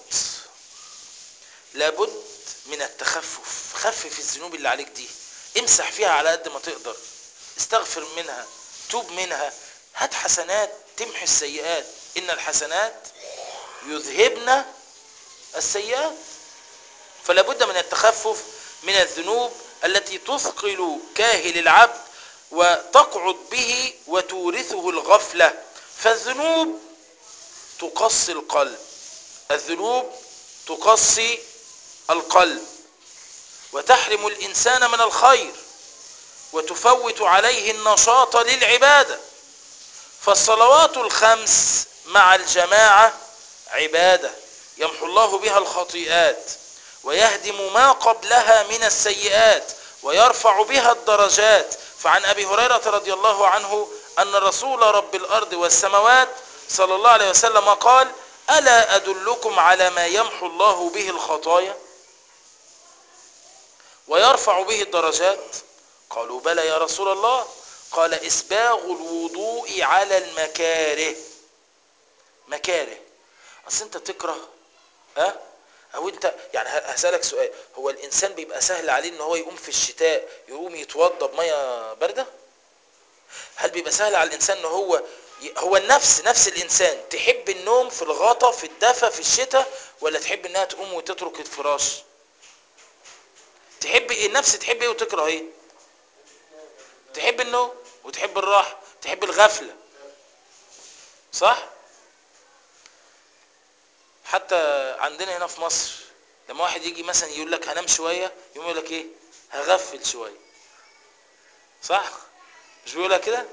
لابد من التخفف خفف الذنوب اللي عليك دي امسح فيها على قد ما تقدر استغفر منها توب منها هات حسنات تمحي السيئات إن الحسنات يذهبن السيئات فلا بد من التخفف من الذنوب التي تثقل كاهل العبد وتقعد به وتورثه الغفلة فالذنوب تقصي القلب الذنوب تقصي القلب وتحرم الإنسان من الخير وتفوت عليه النشاط للعبادة فالصلوات الخمس مع الجماعة عبادة يمحو الله بها الخطيئات ويهدم ما قبلها من السيئات ويرفع بها الدرجات فعن أبي هريرة رضي الله عنه أن رسول رب الأرض والسماوات صلى الله عليه وسلم قال ألا أدلكم على ما يمحو الله به الخطايا ويرفع به الدرجات قالوا بلى يا رسول الله قال إسباغ الوضوء على المكاره مكاره أصل أنت تكره ها أو أنت يعني هسألك سؤال هو الإنسان بيبقى سهل عليه إن هو يقوم في الشتاء يقوم يتوضى بمية باردة هل بيبقى سهل على الإنسان إن هو هو النفس نفس الإنسان تحب النوم في الغطا في الدفا في الشتاء ولا تحب إنها تقوم وتترك الفراش تحب إيه النفس تحب إيه وتكره إيه تحب النوم وتحب الراحة تحب الغفلة صح حتى عندنا هنا في مصر لما واحد يجي مثلا يقول لك هنام شوية يقوم يقول لك ايه هغفل شوية صح مش بيقولها كده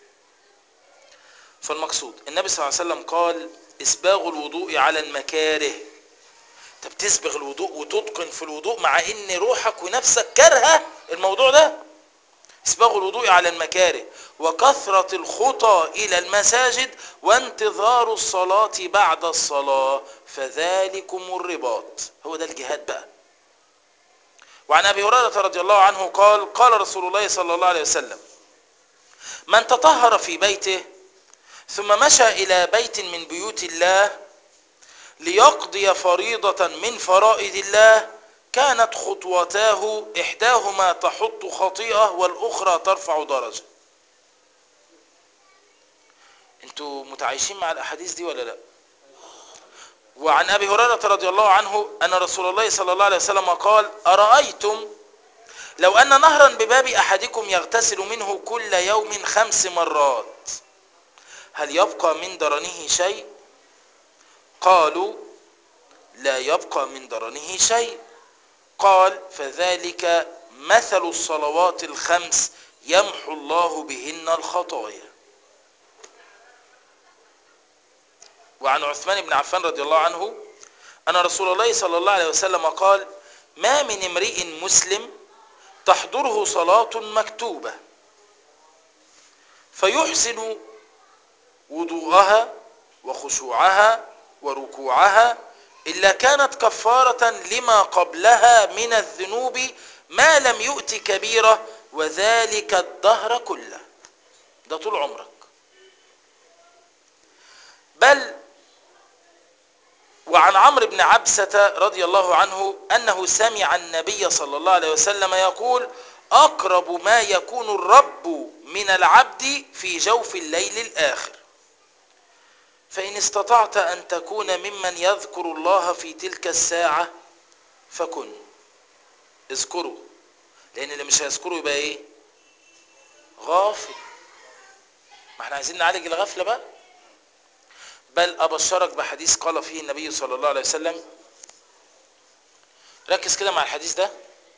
فالمقصود النبي صلى الله عليه وسلم قال اسباغ الوضوء على المكاره انت بتسبغ الوضوء وتتقن في الوضوء مع ان روحك ونفسك كارهه الموضوع ده اسباغ الوضوء على المكاره وكثرة الخطى إلى المساجد وانتظار الصلاة بعد الصلاة فذلكم الرباط هو ده الجهاد بقى وعن أبي هريرة رضي الله عنه قال قال رسول الله صلى الله عليه وسلم من تطهر في بيته ثم مشى إلى بيت من بيوت الله ليقضي فريضة من فرائض الله كانت خطوتاه إحداهما تحط خطيئة والأخرى ترفع درجة انتوا متعايشين مع الأحاديث دي ولا لا وعن أبي هريرة رضي الله عنه أن رسول الله صلى الله عليه وسلم قال أرأيتم لو أن نهرا بباب أحدكم يغتسل منه كل يوم خمس مرات هل يبقى من درنه شيء قالوا لا يبقى من درنه شيء قال فذلك مثل الصلوات الخمس يمحو الله بهن الخطايا وعن عثمان بن عفان رضي الله عنه أن رسول الله صلى الله عليه وسلم قال ما من امرئ مسلم تحضره صلاة مكتوبة فيحسن وضوءها وخشوعها وركوعها إلا كانت كفارة لما قبلها من الذنوب ما لم يؤت كبيرة وذلك الدهر كله ده طول عمرك بل وعن عمرو بن عبسة رضي الله عنه أنه سمع النبي صلى الله عليه وسلم يقول أقرب ما يكون الرب من العبد في جوف الليل الآخر فإن استطعت أن تكون ممن يذكر الله في تلك الساعة فكن اذكره لأن اللي مش هيذكره يبقى إيه غافل ما احنا عايزين نعالج الغفلة بقى بل أبشرك بحديث قال فيه النبي صلى الله عليه وسلم ركز كده مع الحديث ده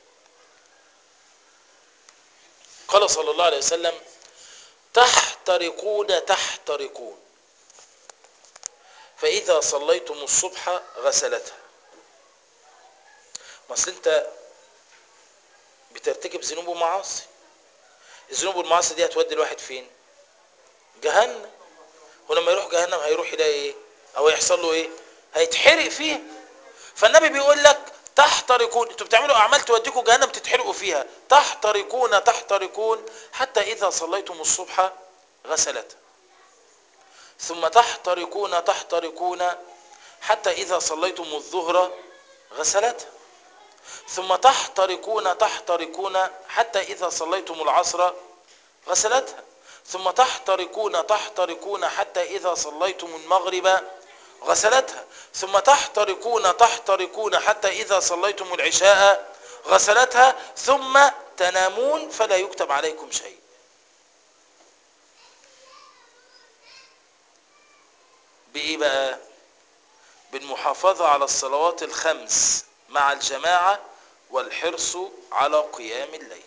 قال صلى الله عليه وسلم تحترقون تحترقون فإذا صليتم الصبح غسلتها ما اصل انت بترتكب ذنوب ومعاصي الذنوب والمعاصي دي هتودي الواحد فين جهنم ولما يروح جهنم هيروح يلاقي ايه او يحصل له ايه هيتحرق فيها فالنبي بيقول لك تحترقون انتوا بتعملوا اعمال توديكم جهنم تتحرقوا فيها تحترقون تحترقون حتى اذا صليتم الصبح غسلتها ثم تحترقون تحترقون حتى اذا صليتم الظهر غسلتها ثم تحترقون تحترقون حتى اذا صليتم العصر غسلتها ثم تحترقون تحترقون حتى إذا صليتم المغرب غسلتها ثم تحترقون تحترقون حتى إذا صليتم العشاء غسلتها ثم تنامون فلا يكتب عليكم شيء بإيه بقى بالمحافظة على الصلوات الخمس مع الجماعة والحرص على قيام الليل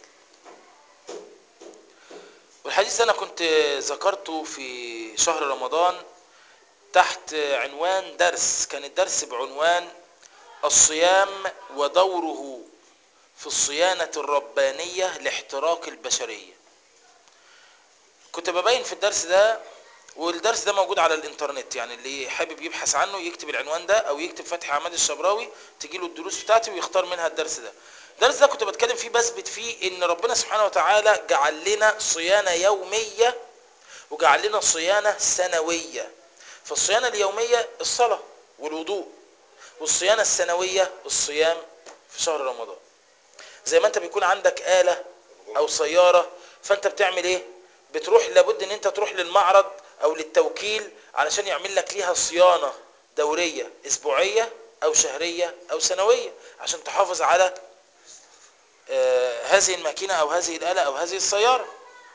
والحديث ده انا كنت ذكرته في شهر رمضان تحت عنوان درس كان الدرس بعنوان الصيام ودوره في الصيانة الربانية لاحتراق البشرية كنت ببين في الدرس ده والدرس ده موجود على الانترنت يعني اللي حابب يبحث عنه يكتب العنوان ده او يكتب فتحي عماد الشبراوي تجيله الدروس بتاعتي ويختار منها الدرس ده الدرس ده كنت بتكلم فيه بثبت فيه ان ربنا سبحانه وتعالى جعل لنا صيانة يومية وجعل لنا صيانة سنوية فالصيانة اليومية الصلاة والوضوء والصيانة السنوية الصيام في شهر رمضان زي ما انت بيكون عندك آلة او سيارة فانت بتعمل ايه بتروح لابد ان انت تروح للمعرض او للتوكيل علشان يعمل لك ليها صيانة دورية اسبوعية او شهرية او سنوية عشان تحافظ على آه هذه الماكينة او هذه الآلة او هذه السيارة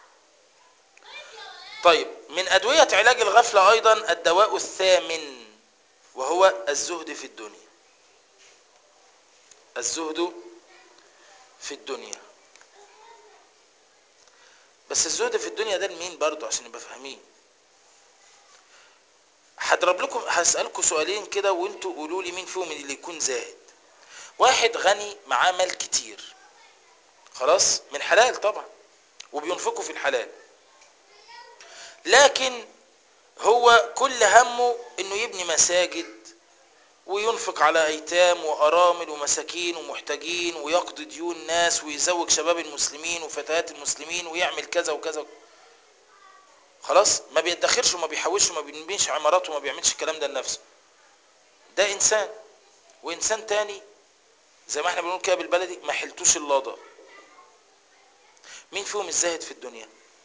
طيب من أدوية علاج الغفلة أيضا الدواء الثامن وهو الزهد في الدنيا الزهد في الدنيا بس الزهد في الدنيا ده لمين برضو عشان نبقى فاهمين هضرب لكم هسألكم سؤالين كده وانتوا قولوا لي مين فيهم اللي يكون زاهد واحد غني معاه مال كتير خلاص من حلال طبعا وبينفقوا في الحلال لكن هو كل همه انه يبني مساجد وينفق على ايتام وارامل ومساكين ومحتاجين ويقضي ديون ناس ويزوج شباب المسلمين وفتيات المسلمين ويعمل كذا وكذا خلاص ما بيدخرش وما بيحوش وما بيبنيش عمارات وما بيعملش الكلام ده لنفسه ده انسان وانسان تاني زي ما احنا بنقول كده بالبلدي ما حلتوش اللاضه مين فيهم الزاهد في الدنيا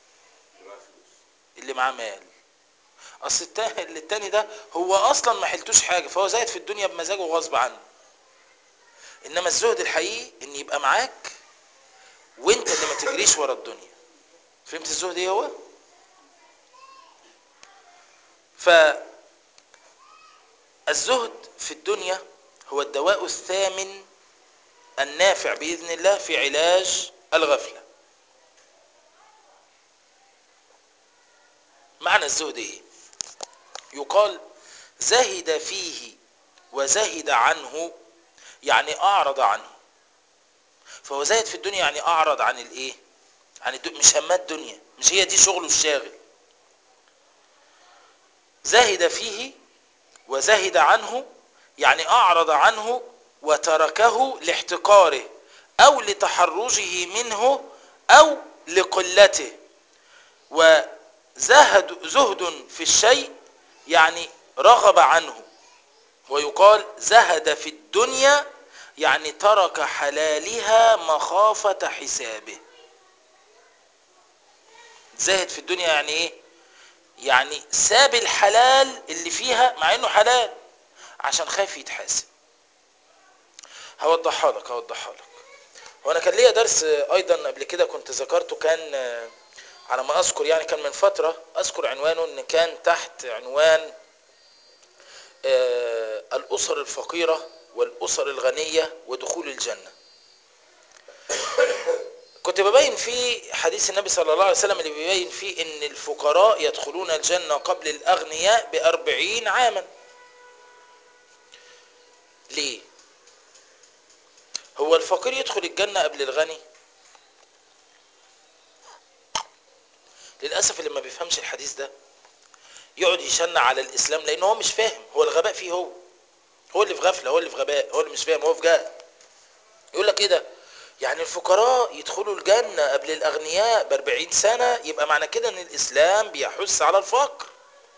اللي معاه مال اصل التاني اللي التاني ده هو اصلا ما حلتوش حاجه فهو زاهد في الدنيا بمزاجه غصب عنه انما الزهد الحقيقي ان يبقى معاك وانت اللي ما تجريش ورا الدنيا فهمت الزهد ايه هو فالزهد في الدنيا هو الدواء الثامن النافع باذن الله في علاج الغفله معنى الزهد ايه يقال زهد فيه وزهد عنه يعني اعرض عنه فهو زاهد في الدنيا يعني اعرض عن الايه عن الدنيا مش همات دنيا مش هي دي شغله الشاغل زهد فيه وزهد عنه يعني اعرض عنه وتركه لاحتقاره او لتحرجه منه او لقلته وزهد زهد في الشيء يعني رغب عنه ويقال زهد في الدنيا يعني ترك حلالها مخافة حسابه زاهد في الدنيا يعني ايه يعني ساب الحلال اللي فيها مع انه حلال عشان خايف يتحاسب هوضحها لك هوضحها لك وانا كان ليا درس ايضا قبل كده كنت ذكرته كان على ما اذكر يعني كان من فترة اذكر عنوانه ان كان تحت عنوان آه، الاسر الفقيرة والاسر الغنية ودخول الجنة كنت ببين فيه حديث النبي صلى الله عليه وسلم اللي بيبين فيه ان الفقراء يدخلون الجنة قبل الاغنياء باربعين عاما ليه هو الفقير يدخل الجنة قبل الغني للأسف اللي ما بيفهمش الحديث ده يقعد يشنع على الإسلام لأن هو مش فاهم هو الغباء فيه هو هو اللي في غفلة هو اللي في غباء هو اللي مش فاهم هو في جهل يقول لك ايه ده يعني الفقراء يدخلوا الجنة قبل الأغنياء بأربعين سنة يبقى معنى كده ان الإسلام بيحث على الفقر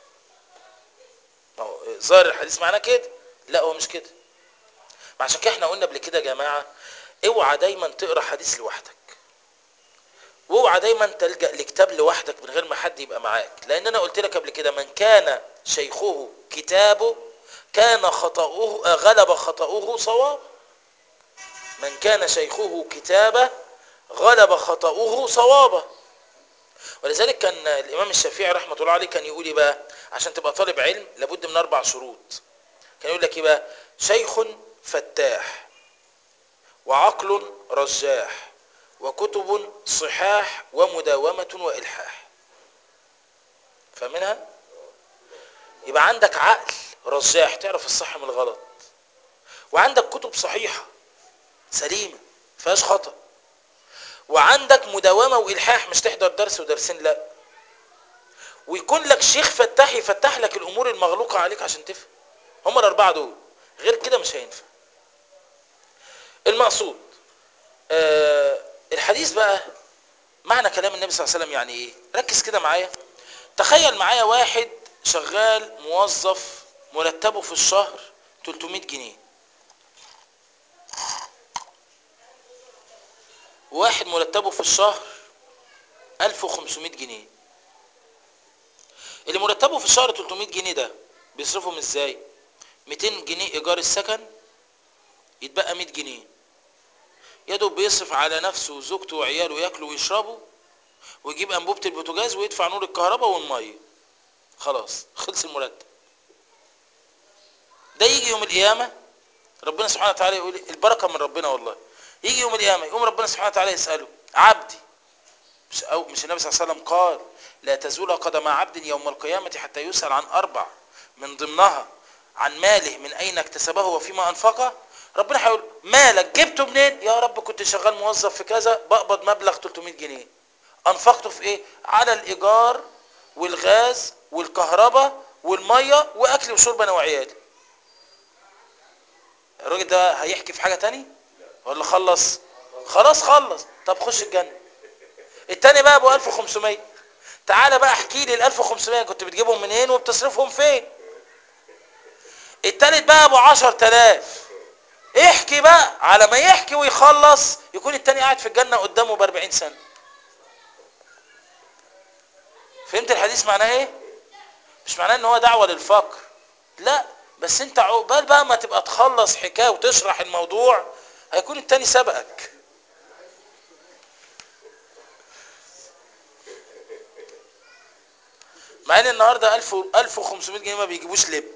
ما هو ظاهر الحديث معناه كده لا هو مش كده ما عشان كده احنا قلنا قبل كده يا جماعة اوعى دايما تقرا حديث لوحدك واوعى دايما تلجأ لكتاب لوحدك من غير ما حد يبقى معاك لان انا قلت لك قبل كده من كان شيخه كتابه كان خطأه آه، غلب خطأه صواب من كان شيخه كتابه غلب خطأه صوابه ولذلك كان الامام الشافعي رحمه الله عليه كان يقول ايه بقى عشان تبقى طالب علم لابد من اربع شروط كان يقول لك ايه بقى شيخ فتاح وعقل رجاح وكتب صحاح ومداومة وإلحاح فمنها يبقى عندك عقل رجاح تعرف الصح من الغلط وعندك كتب صحيحة سليمة فيهاش خطأ وعندك مداومة وإلحاح مش تحضر درس ودرسين لا ويكون لك شيخ فتاح يفتح لك الأمور المغلوقة عليك عشان تفهم هم الأربعة دول غير كده مش هينفع المقصود آه الحديث بقى معنى كلام النبي صلى الله عليه وسلم يعني ايه ركز كده معايا تخيل معايا واحد شغال موظف مرتبه في الشهر 300 جنيه واحد مرتبه في الشهر 1500 جنيه اللي مرتبه في الشهر 300 جنيه ده بيصرفهم ازاي 200 جنيه ايجار السكن يتبقى 100 جنيه يا دوب بيصرف على نفسه وزوجته وعياله ياكلوا ويشربوا ويجيب انبوبه البوتاجاز ويدفع نور الكهرباء والميه خلاص خلص المرتب ده يجي يوم القيامه ربنا سبحانه وتعالى يقول البركه من ربنا والله يجي يوم القيامه يقوم ربنا سبحانه وتعالى يساله عبدي مش أو مش النبي صلى الله عليه وسلم قال لا تزول قدم عبد يوم القيامه حتى يسال عن اربع من ضمنها عن ماله من اين اكتسبه وفيما انفقه ربنا هيقول مالك جبته منين يا رب كنت شغال موظف في كذا بقبض مبلغ 300 جنيه انفقته في ايه على الايجار والغاز والكهرباء والميه واكل وشرب انا وعيالي الراجل ده هيحكي في حاجه تاني ولا خلص خلاص خلص طب خش الجنه التاني بقى ابو 1500 تعالى بقى احكي لي ال 1500 كنت بتجيبهم منين وبتصرفهم فين التالت بقى ابو 10000 احكي بقى على ما يحكي ويخلص يكون التاني قاعد في الجنة قدامه ب 40 سنة فهمت الحديث معناه ايه مش معناه ان هو دعوة للفقر لا بس انت عقبال بقى ما تبقى تخلص حكاية وتشرح الموضوع هيكون التاني سبقك مع ان النهارده 1000 و 1500 جنيه ما بيجيبوش لب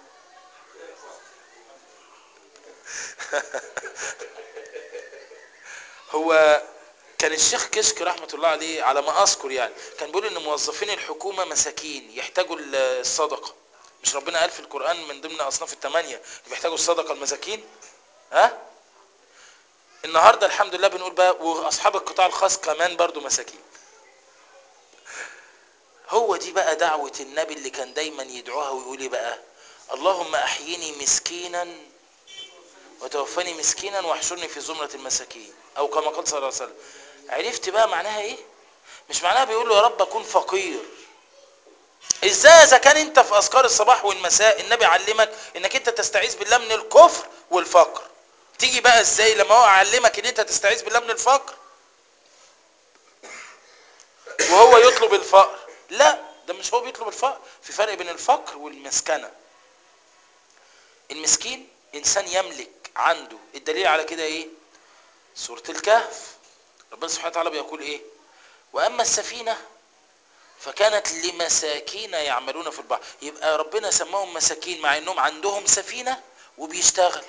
هو كان الشيخ كشك رحمة الله عليه على ما أذكر يعني كان بيقول إن موظفين الحكومة مساكين يحتاجوا الصدقة مش ربنا قال في القرآن من ضمن أصناف الثمانية اللي بيحتاجوا الصدقة المساكين ها النهاردة الحمد لله بنقول بقى وأصحاب القطاع الخاص كمان برضو مساكين هو دي بقى دعوة النبي اللي كان دايما يدعوها ويقول ايه بقى اللهم أحيني مسكينا وتوفني مسكينا واحشرني في زمرة المساكين او كما قال صلى الله عليه وسلم عرفت بقى معناها ايه مش معناها بيقول له يا رب اكون فقير ازاي اذا كان انت في اذكار الصباح والمساء النبي علمك انك انت تستعيذ بالله من الكفر والفقر تيجي بقى ازاي لما هو علمك ان انت تستعيذ بالله من الفقر وهو يطلب الفقر لا ده مش هو بيطلب الفقر في فرق بين الفقر والمسكنه المسكين انسان يملك عنده الدليل على كده ايه سوره الكهف ربنا سبحانه وتعالى بيقول ايه واما السفينه فكانت لمساكين يعملون في البحر يبقى ربنا سماهم مساكين مع انهم عندهم سفينه وبيشتغلوا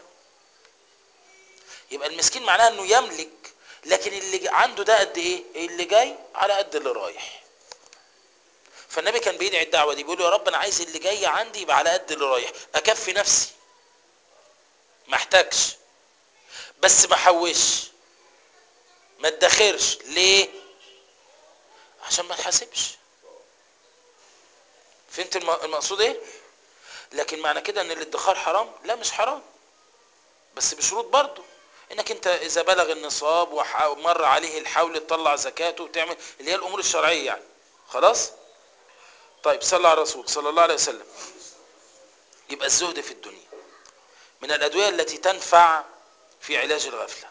يبقى المسكين معناه انه يملك لكن اللي عنده ده قد ايه اللي جاي على قد اللي رايح فالنبي كان بيدعي الدعوه دي بيقول يا رب انا عايز اللي جاي عندي يبقى على قد اللي رايح اكفي نفسي ما احتاجش بس ما احوش ما ادخرش ليه عشان ما تحاسبش فهمت الم- المقصود ايه لكن معنى كده ان الادخار حرام لا مش حرام بس بشروط برضه انك انت اذا بلغ النصاب وح- ومر عليه الحول تطلع زكاته وتعمل اللي هي الامور الشرعيه يعني خلاص طيب صلى على الرسول صلى الله عليه وسلم يبقى الزهد في الدنيا من الادويه التي تنفع في علاج الغفله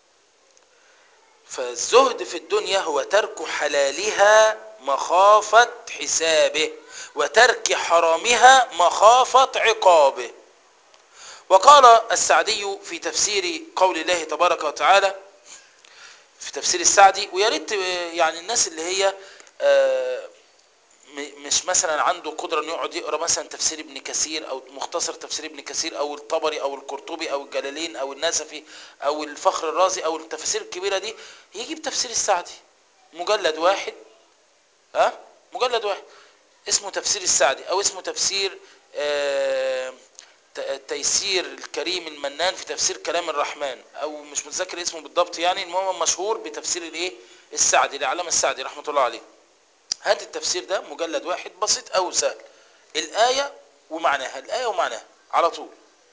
فالزهد في الدنيا هو ترك حلالها مخافة حسابه وترك حرامها مخافة عقابه وقال السعدي في تفسير قول الله تبارك وتعالى في تفسير السعدي ويا ريت يعني الناس اللي هي آه، م- مش مثلا عنده قدرة انه يقعد يقرا مثلا تفسير ابن كثير او مختصر تفسير ابن كثير او الطبري او القرطبي او الجلالين او النسفي او الفخر الرازي او التفاسير الكبيرة دي يجيب تفسير السعدي مجلد واحد ها مجلد واحد اسمه تفسير السعدي او اسمه تفسير آه، ت- تيسير الكريم المنان في تفسير كلام الرحمن او مش متذكر اسمه بالضبط يعني المهم مشهور بتفسير الايه السعدي العلامه السعدي رحمه الله عليه هات التفسير ده مجلد واحد بسيط او سهل الايه ومعناها الايه ومعناها على طول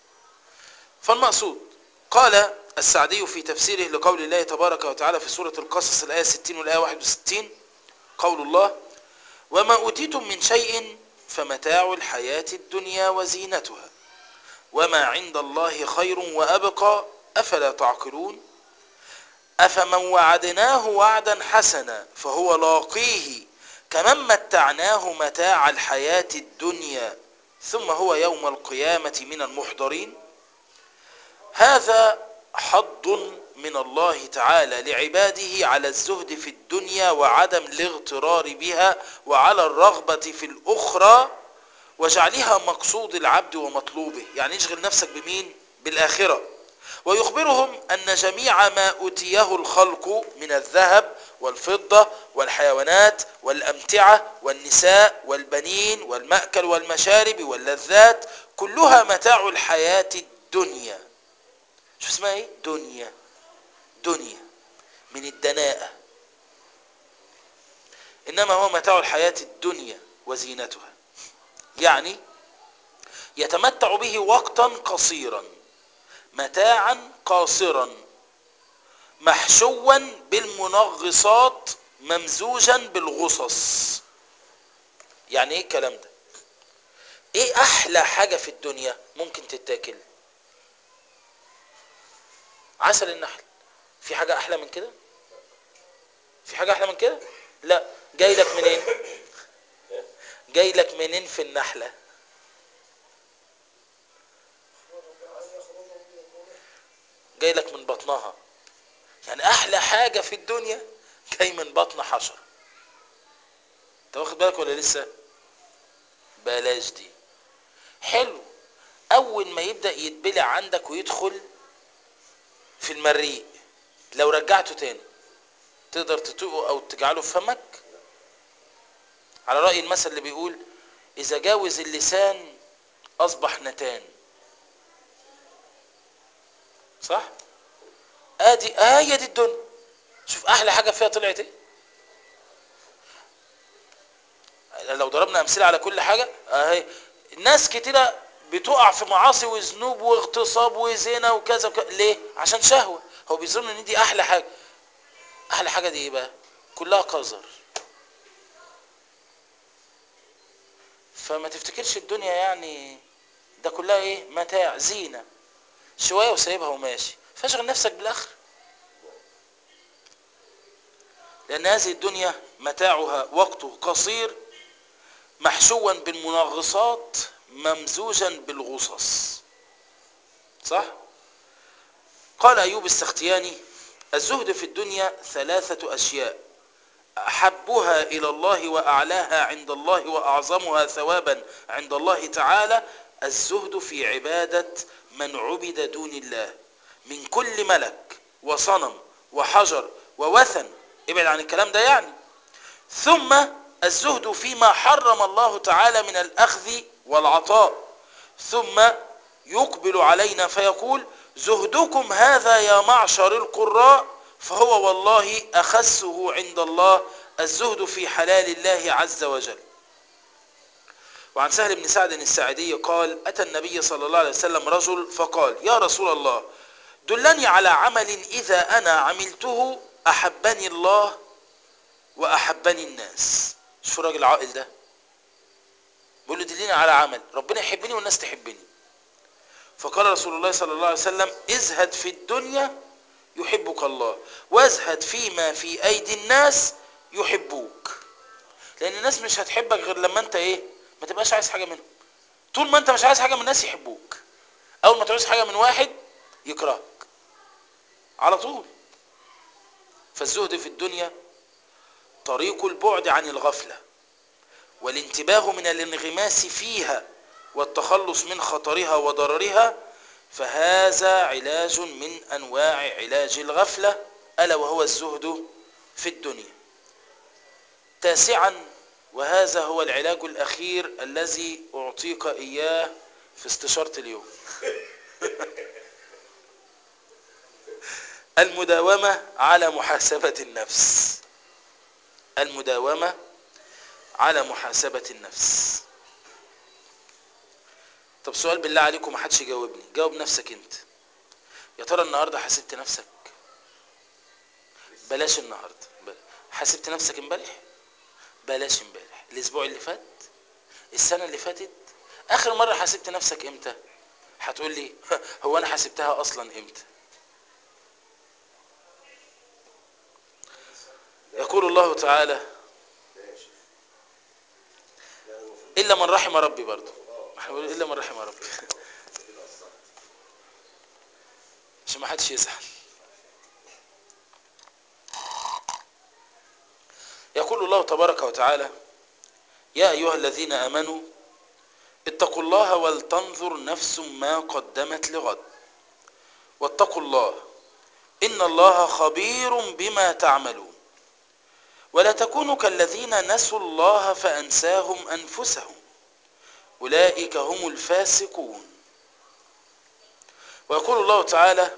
فالمقصود قال السعدي في تفسيره لقول الله تبارك وتعالى في سوره القصص الايه 60 والايه 61 قول الله وما اوتيتم من شيء فمتاع الحياه الدنيا وزينتها وما عند الله خير وابقى افلا تعقلون افمن وعدناه وعدا حسنا فهو لاقيه كمن متعناه متاع الحياه الدنيا ثم هو يوم القيامه من المحضرين هذا حظ من الله تعالى لعباده على الزهد في الدنيا وعدم الاغترار بها وعلى الرغبه في الاخرى وجعلها مقصود العبد ومطلوبه يعني اشغل نفسك بمين بالآخرة ويخبرهم أن جميع ما أوتيه الخلق من الذهب والفضة والحيوانات والأمتعة والنساء والبنين والمأكل والمشارب واللذات كلها متاع الحياة الدنيا شو اسمها ايه دنيا دنيا من الدناءة إنما هو متاع الحياة الدنيا وزينتها يعني يتمتع به وقتا قصيرا متاعا قاصرا محشوا بالمنغصات ممزوجا بالغصص يعني ايه الكلام ده ايه احلى حاجة في الدنيا ممكن تتاكل عسل النحل في حاجة احلى من كده في حاجة احلى من كده لا جاي لك منين جاي لك منين في النحله جاي لك من بطنها يعني احلى حاجة في الدنيا جاي من بطن حشر انت واخد بالك ولا لسه بلاش دي حلو اول ما يبدأ يتبلع عندك ويدخل في المريء لو رجعته تاني تقدر تتوقه او تجعله في فمك على رأي المثل اللي بيقول اذا جاوز اللسان اصبح نتان صح ادي آية دي الدنيا شوف احلى حاجة فيها طلعت ايه لو ضربنا امثله على كل حاجه اهي ناس كتيره بتقع في معاصي وذنوب واغتصاب وزنا وكذا وكذا ليه عشان شهوه هو بيظن ان دي احلى حاجه احلى حاجه دي ايه بقى كلها قذر فما تفتكرش الدنيا يعني ده كلها ايه متاع زينة شوية وسايبها وماشي فاشغل نفسك بالاخر لان هذه الدنيا متاعها وقته قصير محشوا بالمنغصات ممزوجا بالغصص صح قال ايوب السختياني الزهد في الدنيا ثلاثة اشياء احبها الى الله واعلاها عند الله واعظمها ثوابا عند الله تعالى الزهد في عبادة من عبد دون الله من كل ملك وصنم وحجر ووثن ابعد عن الكلام ده يعني ثم الزهد فيما حرم الله تعالى من الأخذ والعطاء ثم يقبل علينا فيقول زهدكم هذا يا معشر القراء فهو والله أخسه عند الله الزهد في حلال الله عز وجل وعن سهل بن سعد الساعدي قال أتى النبي صلى الله عليه وسلم رجل فقال يا رسول الله دلني على عمل إذا أنا عملته أحبني الله وأحبني الناس شوف الراجل العاقل ده بيقول له دلني على عمل ربنا يحبني والناس تحبني فقال رسول الله صلى الله عليه وسلم ازهد في الدنيا يحبك الله وازهد فيما في أيدي الناس يحبوك لأن الناس مش هتحبك غير لما أنت إيه ما تبقاش عايز حاجة منهم طول ما أنت مش عايز حاجة من الناس يحبوك أول ما تعوز حاجة من واحد يكرهك على طول فالزهد في الدنيا طريق البعد عن الغفلة والانتباه من الانغماس فيها والتخلص من خطرها وضررها فهذا علاج من أنواع علاج الغفلة ألا وهو الزهد في الدنيا تاسعا وهذا هو العلاج الأخير الذي أعطيك إياه في استشارة اليوم المداومة على محاسبة النفس المداومة على محاسبة النفس طب سؤال بالله عليكم ما حدش يجاوبني جاوب نفسك انت يا ترى النهارده حاسبت نفسك بلاش النهارده بل- حاسبت نفسك امبارح بلاش امبارح الاسبوع اللي فات السنه اللي فاتت اخر مره حاسبت نفسك امتى هتقول لي هو انا حاسبتها اصلا امتى يقول الله تعالى ماشي يعني المفروض الا من رحم ربي برضه احنا بنقول الا من رحم ربي كده الصح عشان ما حدش يزعل يقول الله تبارك وتعالى يا أيها الذين آمنوا اتقوا الله ولتنظر نفس ما قدمت لغد واتقوا الله إن الله خبير بما تعملون ولا تكونوا كالذين نسوا الله فأنساهم أنفسهم أولئك هم الفاسقون ويقول الله تعالى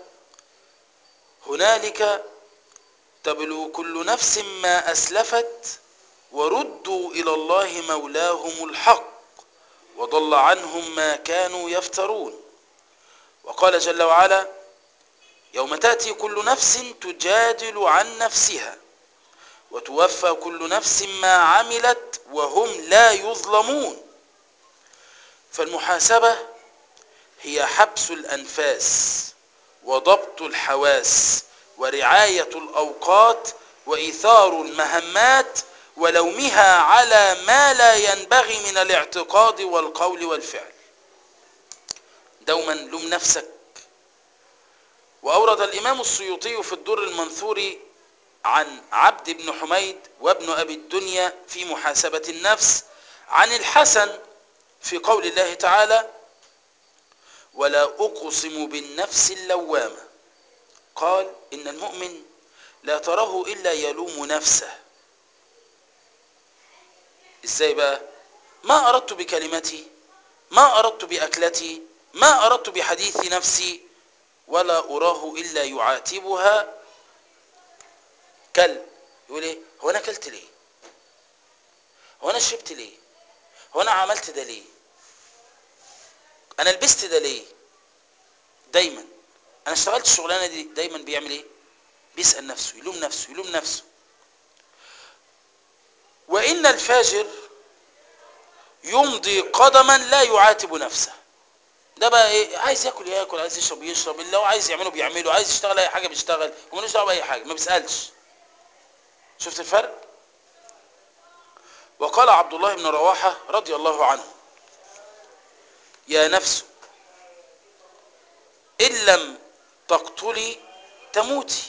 هنالك تبلو كل نفس ما أسلفت وردوا إلى الله مولاهم الحق وضل عنهم ما كانوا يفترون وقال جل وعلا يوم تأتي كل نفس تجادل عن نفسها وتوفى كل نفس ما عملت وهم لا يظلمون فالمحاسبة هي حبس الأنفاس وضبط الحواس ورعاية الأوقات وإيثار المهمات ولومها على ما لا ينبغي من الاعتقاد والقول والفعل دوما لوم نفسك وأورد الإمام السيوطي في الدر المنثور عن عبد بن حميد وابن أبي الدنيا في محاسبة النفس عن الحسن في قول الله تعالى ولا أقسم بالنفس اللوامة قال إن المؤمن لا تراه إلا يلوم نفسه إزاي بقى ما أردت بكلمتي ما أردت بأكلتي ما أردت بحديث نفسي ولا أراه إلا يعاتبها كلب يقول إيه هو أنا أكلت ليه هو أنا شربت ليه هو أنا عملت ده ليه أنا لبست ده ليه دايما أنا اشتغلت الشغلانة دي دايما بيعمل إيه بيسأل نفسه يلوم نفسه يلوم نفسه وإن الفاجر يمضي قدما لا يعاتب نفسه ده بقى ايه عايز ياكل ياكل عايز يشرب يشرب اللي هو عايز يعمله بيعمله عايز يشتغل اي حاجه بيشتغل ومالوش دعوه باي حاجه ما بيسالش شفت الفرق وقال عبد الله بن رواحه رضي الله عنه يا نفس ان لم تقتلي تموتي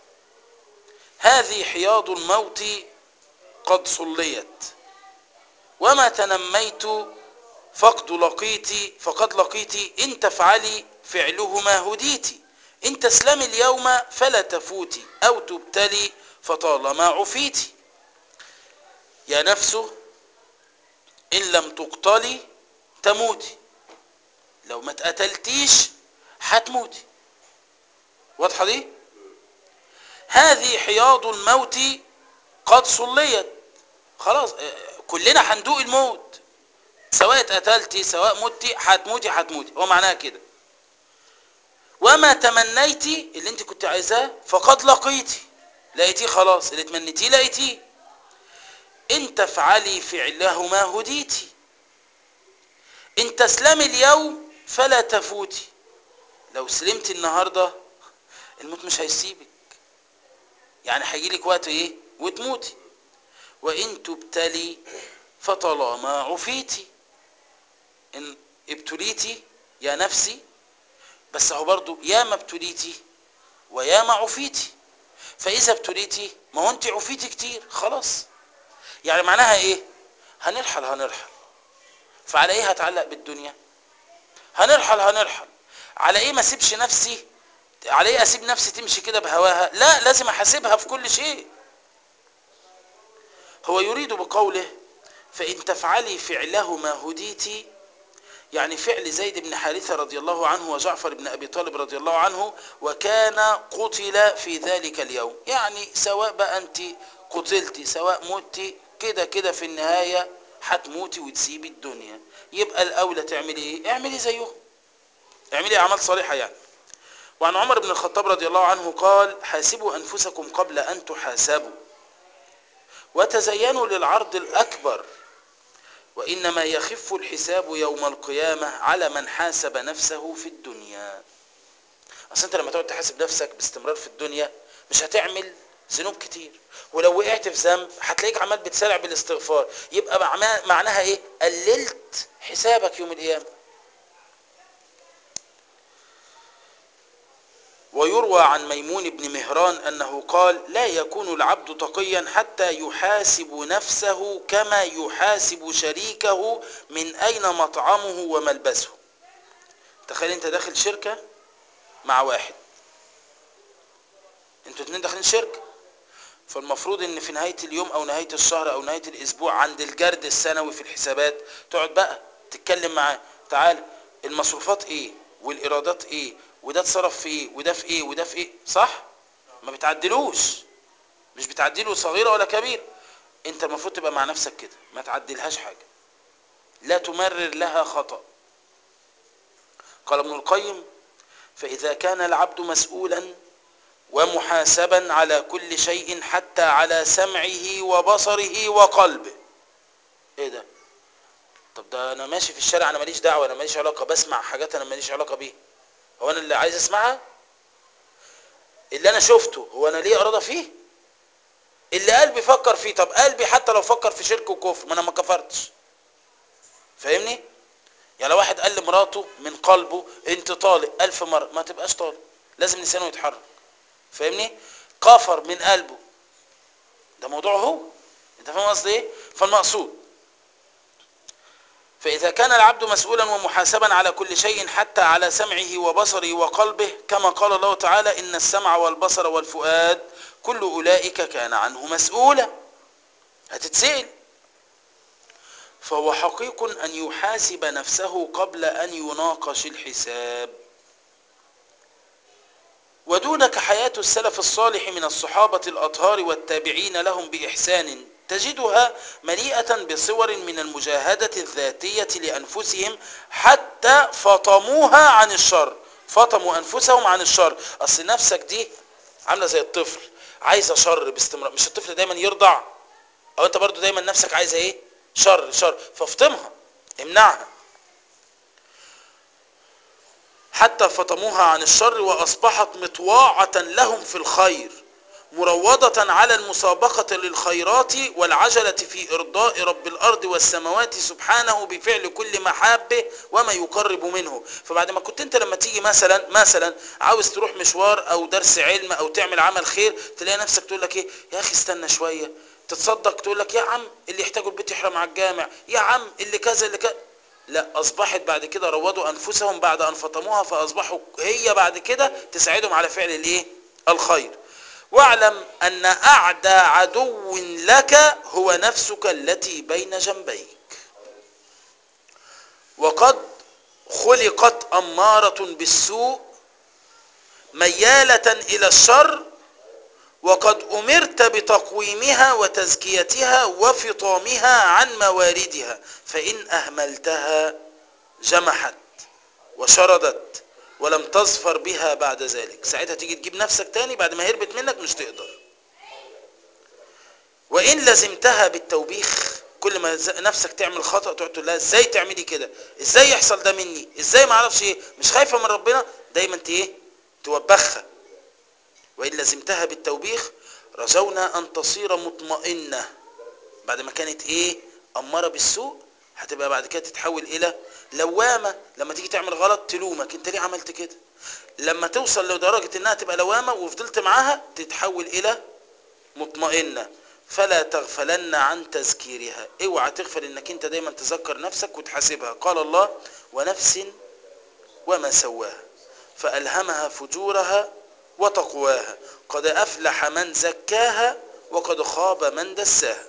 هذه حياض الموت قد صليت وما تنميت فقد لقيت فقد لقيت إن تفعلي فعلهما هديت إن تسلمي اليوم فلا تفوتي أو تبتلي فطالما عفيت يا نفس إن لم تقتلي تموتي لو ما اتقتلتيش هتموتي واضحة دي هذه حياض الموت قد صليت خلاص آه، كلنا هندوق الموت سواء اتقتلتي سواء متي هتموتي هتموتي هو معناها كده وما تمنيتي اللي انت كنت عايزاه فقد لقيتي لقيتيه خلاص اللي تمنيتيه لقيتيه ان تفعلي فعلهما هديتي ان تسلمي اليوم فلا تفوتي لو سلمت النهارده الموت مش هيسيبك يعني هيجيلك وقت ايه وتموتي وان تبتلي فطالما عفيتي ان ابتليتي يا نفسي بس هو برضو يا ما ابتليتي ويا ما عفيتي فاذا ابتليتي ما هو انت عفيتي كتير خلاص يعني معناها ايه هنرحل هنرحل فعلى ايه هتعلق بالدنيا هنرحل هنرحل على ايه ما اسيبش نفسي على ايه اسيب نفسي تمشي كده بهواها لا لازم احاسبها في كل شيء هو يريد بقوله فإن تفعلي فعلهما هديتي يعني فعل زيد بن حارثة رضي الله عنه وجعفر بن أبي طالب رضي الله عنه وكان قتل في ذلك اليوم يعني سواء بقى أنت قتلتي سواء متي كده كده في النهاية هتموتي وتسيبي الدنيا يبقى الأولى تعملي إيه؟ اعملي زيهم اعملي أعمال صالحة يعني وعن عمر بن الخطاب رضي الله عنه قال حاسبوا أنفسكم قبل أن تحاسبوا وتزينوا للعرض الأكبر وإنما يخف الحساب يوم القيامة على من حاسب نفسه في الدنيا أصل أنت لما تقعد تحاسب نفسك باستمرار في الدنيا مش هتعمل ذنوب كتير ولو وقعت في ذنب هتلاقيك عمال بتسارع بالاستغفار يبقى معناها معناها ايه قللت حسابك يوم القيامه ويروى عن ميمون بن مهران أنه قال لا يكون العبد تقيا حتى يحاسب نفسه كما يحاسب شريكه من أين مطعمه وملبسه تخيل انت داخل شركة مع واحد انتوا اتنين داخلين شركة فالمفروض ان في نهاية اليوم او نهاية الشهر او نهاية الاسبوع عند الجرد السنوي في الحسابات تقعد بقى تتكلم معاه تعال المصروفات ايه والايرادات ايه وده اتصرف في ايه وده في ايه وده في ايه صح ما بتعدلوش مش بتعدله صغيرة ولا كبيرة انت المفروض تبقى مع نفسك كده ما تعدلهاش حاجة لا تمرر لها خطأ قال ابن القيم فإذا كان العبد مسؤولا ومحاسبا على كل شيء حتى على سمعه وبصره وقلبه ايه ده طب ده انا ماشي في الشارع انا ماليش دعوه انا ماليش علاقه بسمع حاجات انا ماليش علاقه بيها هو انا اللي عايز اسمعها اللي انا شفته هو انا ليه ارادة فيه اللي قلبي فكر فيه طب قلبي حتى لو فكر في شرك وكفر ما انا ما كفرتش فاهمني يعني لو واحد قال لمراته من قلبه انت طالق الف مرة ما تبقاش طالق لازم لسانه يتحرك فاهمني كفر من قلبه ده موضوع هو انت فاهم قصدي ايه فالمقصود فإذا كان العبد مسؤولا ومحاسبا على كل شيء حتى على سمعه وبصره وقلبه كما قال الله تعالى إن السمع والبصر والفؤاد كل أولئك كان عنه مسؤولا هتتسأل فهو حقيق أن يحاسب نفسه قبل أن يناقش الحساب ودونك حياة السلف الصالح من الصحابة الأطهار والتابعين لهم بإحسان تجدها مليئة بصور من المجاهدة الذاتية لأنفسهم حتى فطموها عن الشر فطموا أنفسهم عن الشر أصل نفسك دي عاملة زي الطفل عايزة شر باستمرار مش الطفل دايما يرضع أو أنت برضو دايما نفسك عايزة إيه شر شر فافطمها امنعها حتى فطموها عن الشر وأصبحت مطواعة لهم في الخير مروضة على المسابقة للخيرات والعجلة في إرضاء رب الأرض والسماوات سبحانه بفعل كل محابه وما يقرب منه فبعد ما كنت انت لما تيجي مثلا مثلا عاوز تروح مشوار او درس علم او تعمل عمل خير تلاقي نفسك تقول لك ايه يا اخي استنى شوية تتصدق تقول لك يا عم اللي يحتاجوا البيت يحرم على الجامع يا عم اللي كذا اللي كذا لا اصبحت بعد كده روضوا انفسهم بعد ان فطموها فاصبحوا هي بعد كده تساعدهم على فعل الايه الخير واعلم ان اعدى عدو لك هو نفسك التي بين جنبيك وقد خلقت اماره بالسوء مياله الى الشر وقد امرت بتقويمها وتزكيتها وفطامها عن مواردها فان اهملتها جمحت وشردت ولم تظفر بها بعد ذلك ساعتها تيجي تجيب نفسك تاني بعد ما هربت منك مش تقدر وان لزمتها بالتوبيخ كل ما ز- نفسك تعمل خطأ تقعد تقول لها ازاي تعملي كده ازاي يحصل ده مني ازاي ما اعرفش ايه مش خايفه من ربنا دايما ت ايه توبخها وان لزمتها بالتوبيخ رجونا ان تصير مطمئنه بعد ما كانت ايه اماره بالسوء هتبقى بعد كده تتحول الى لوامه لما تيجي تعمل غلط تلومك انت ليه عملت كده لما توصل لدرجه انها تبقى لوامه وفضلت معاها تتحول الى مطمئنه فلا تغفلن عن تذكيرها اوعى تغفل انك انت دايما تذكر نفسك وتحاسبها قال الله ونفس وما سواها فالهمها فجورها وتقواها قد افلح من زكاها وقد خاب من دساها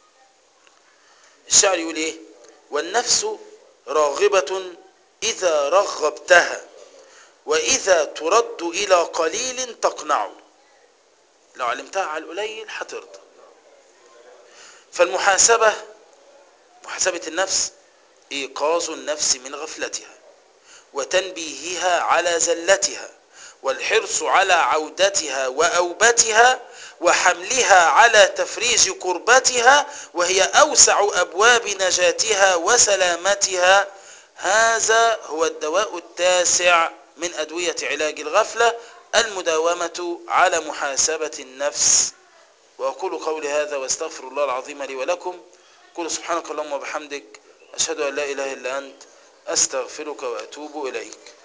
الشعر يقول ايه والنفس راغبة اذا رغبتها واذا ترد الى قليل تقنع لو علمتها على القليل هترضى فالمحاسبة محاسبة النفس ايقاظ النفس من غفلتها وتنبيهها على زلتها والحرص على عودتها واوبتها وحملها على تفريج كربتها وهي اوسع ابواب نجاتها وسلامتها هذا هو الدواء التاسع من ادويه علاج الغفله المداومه على محاسبه النفس واقول قولي هذا واستغفر الله العظيم لي ولكم قل سبحانك اللهم وبحمدك اشهد ان لا اله الا انت استغفرك واتوب اليك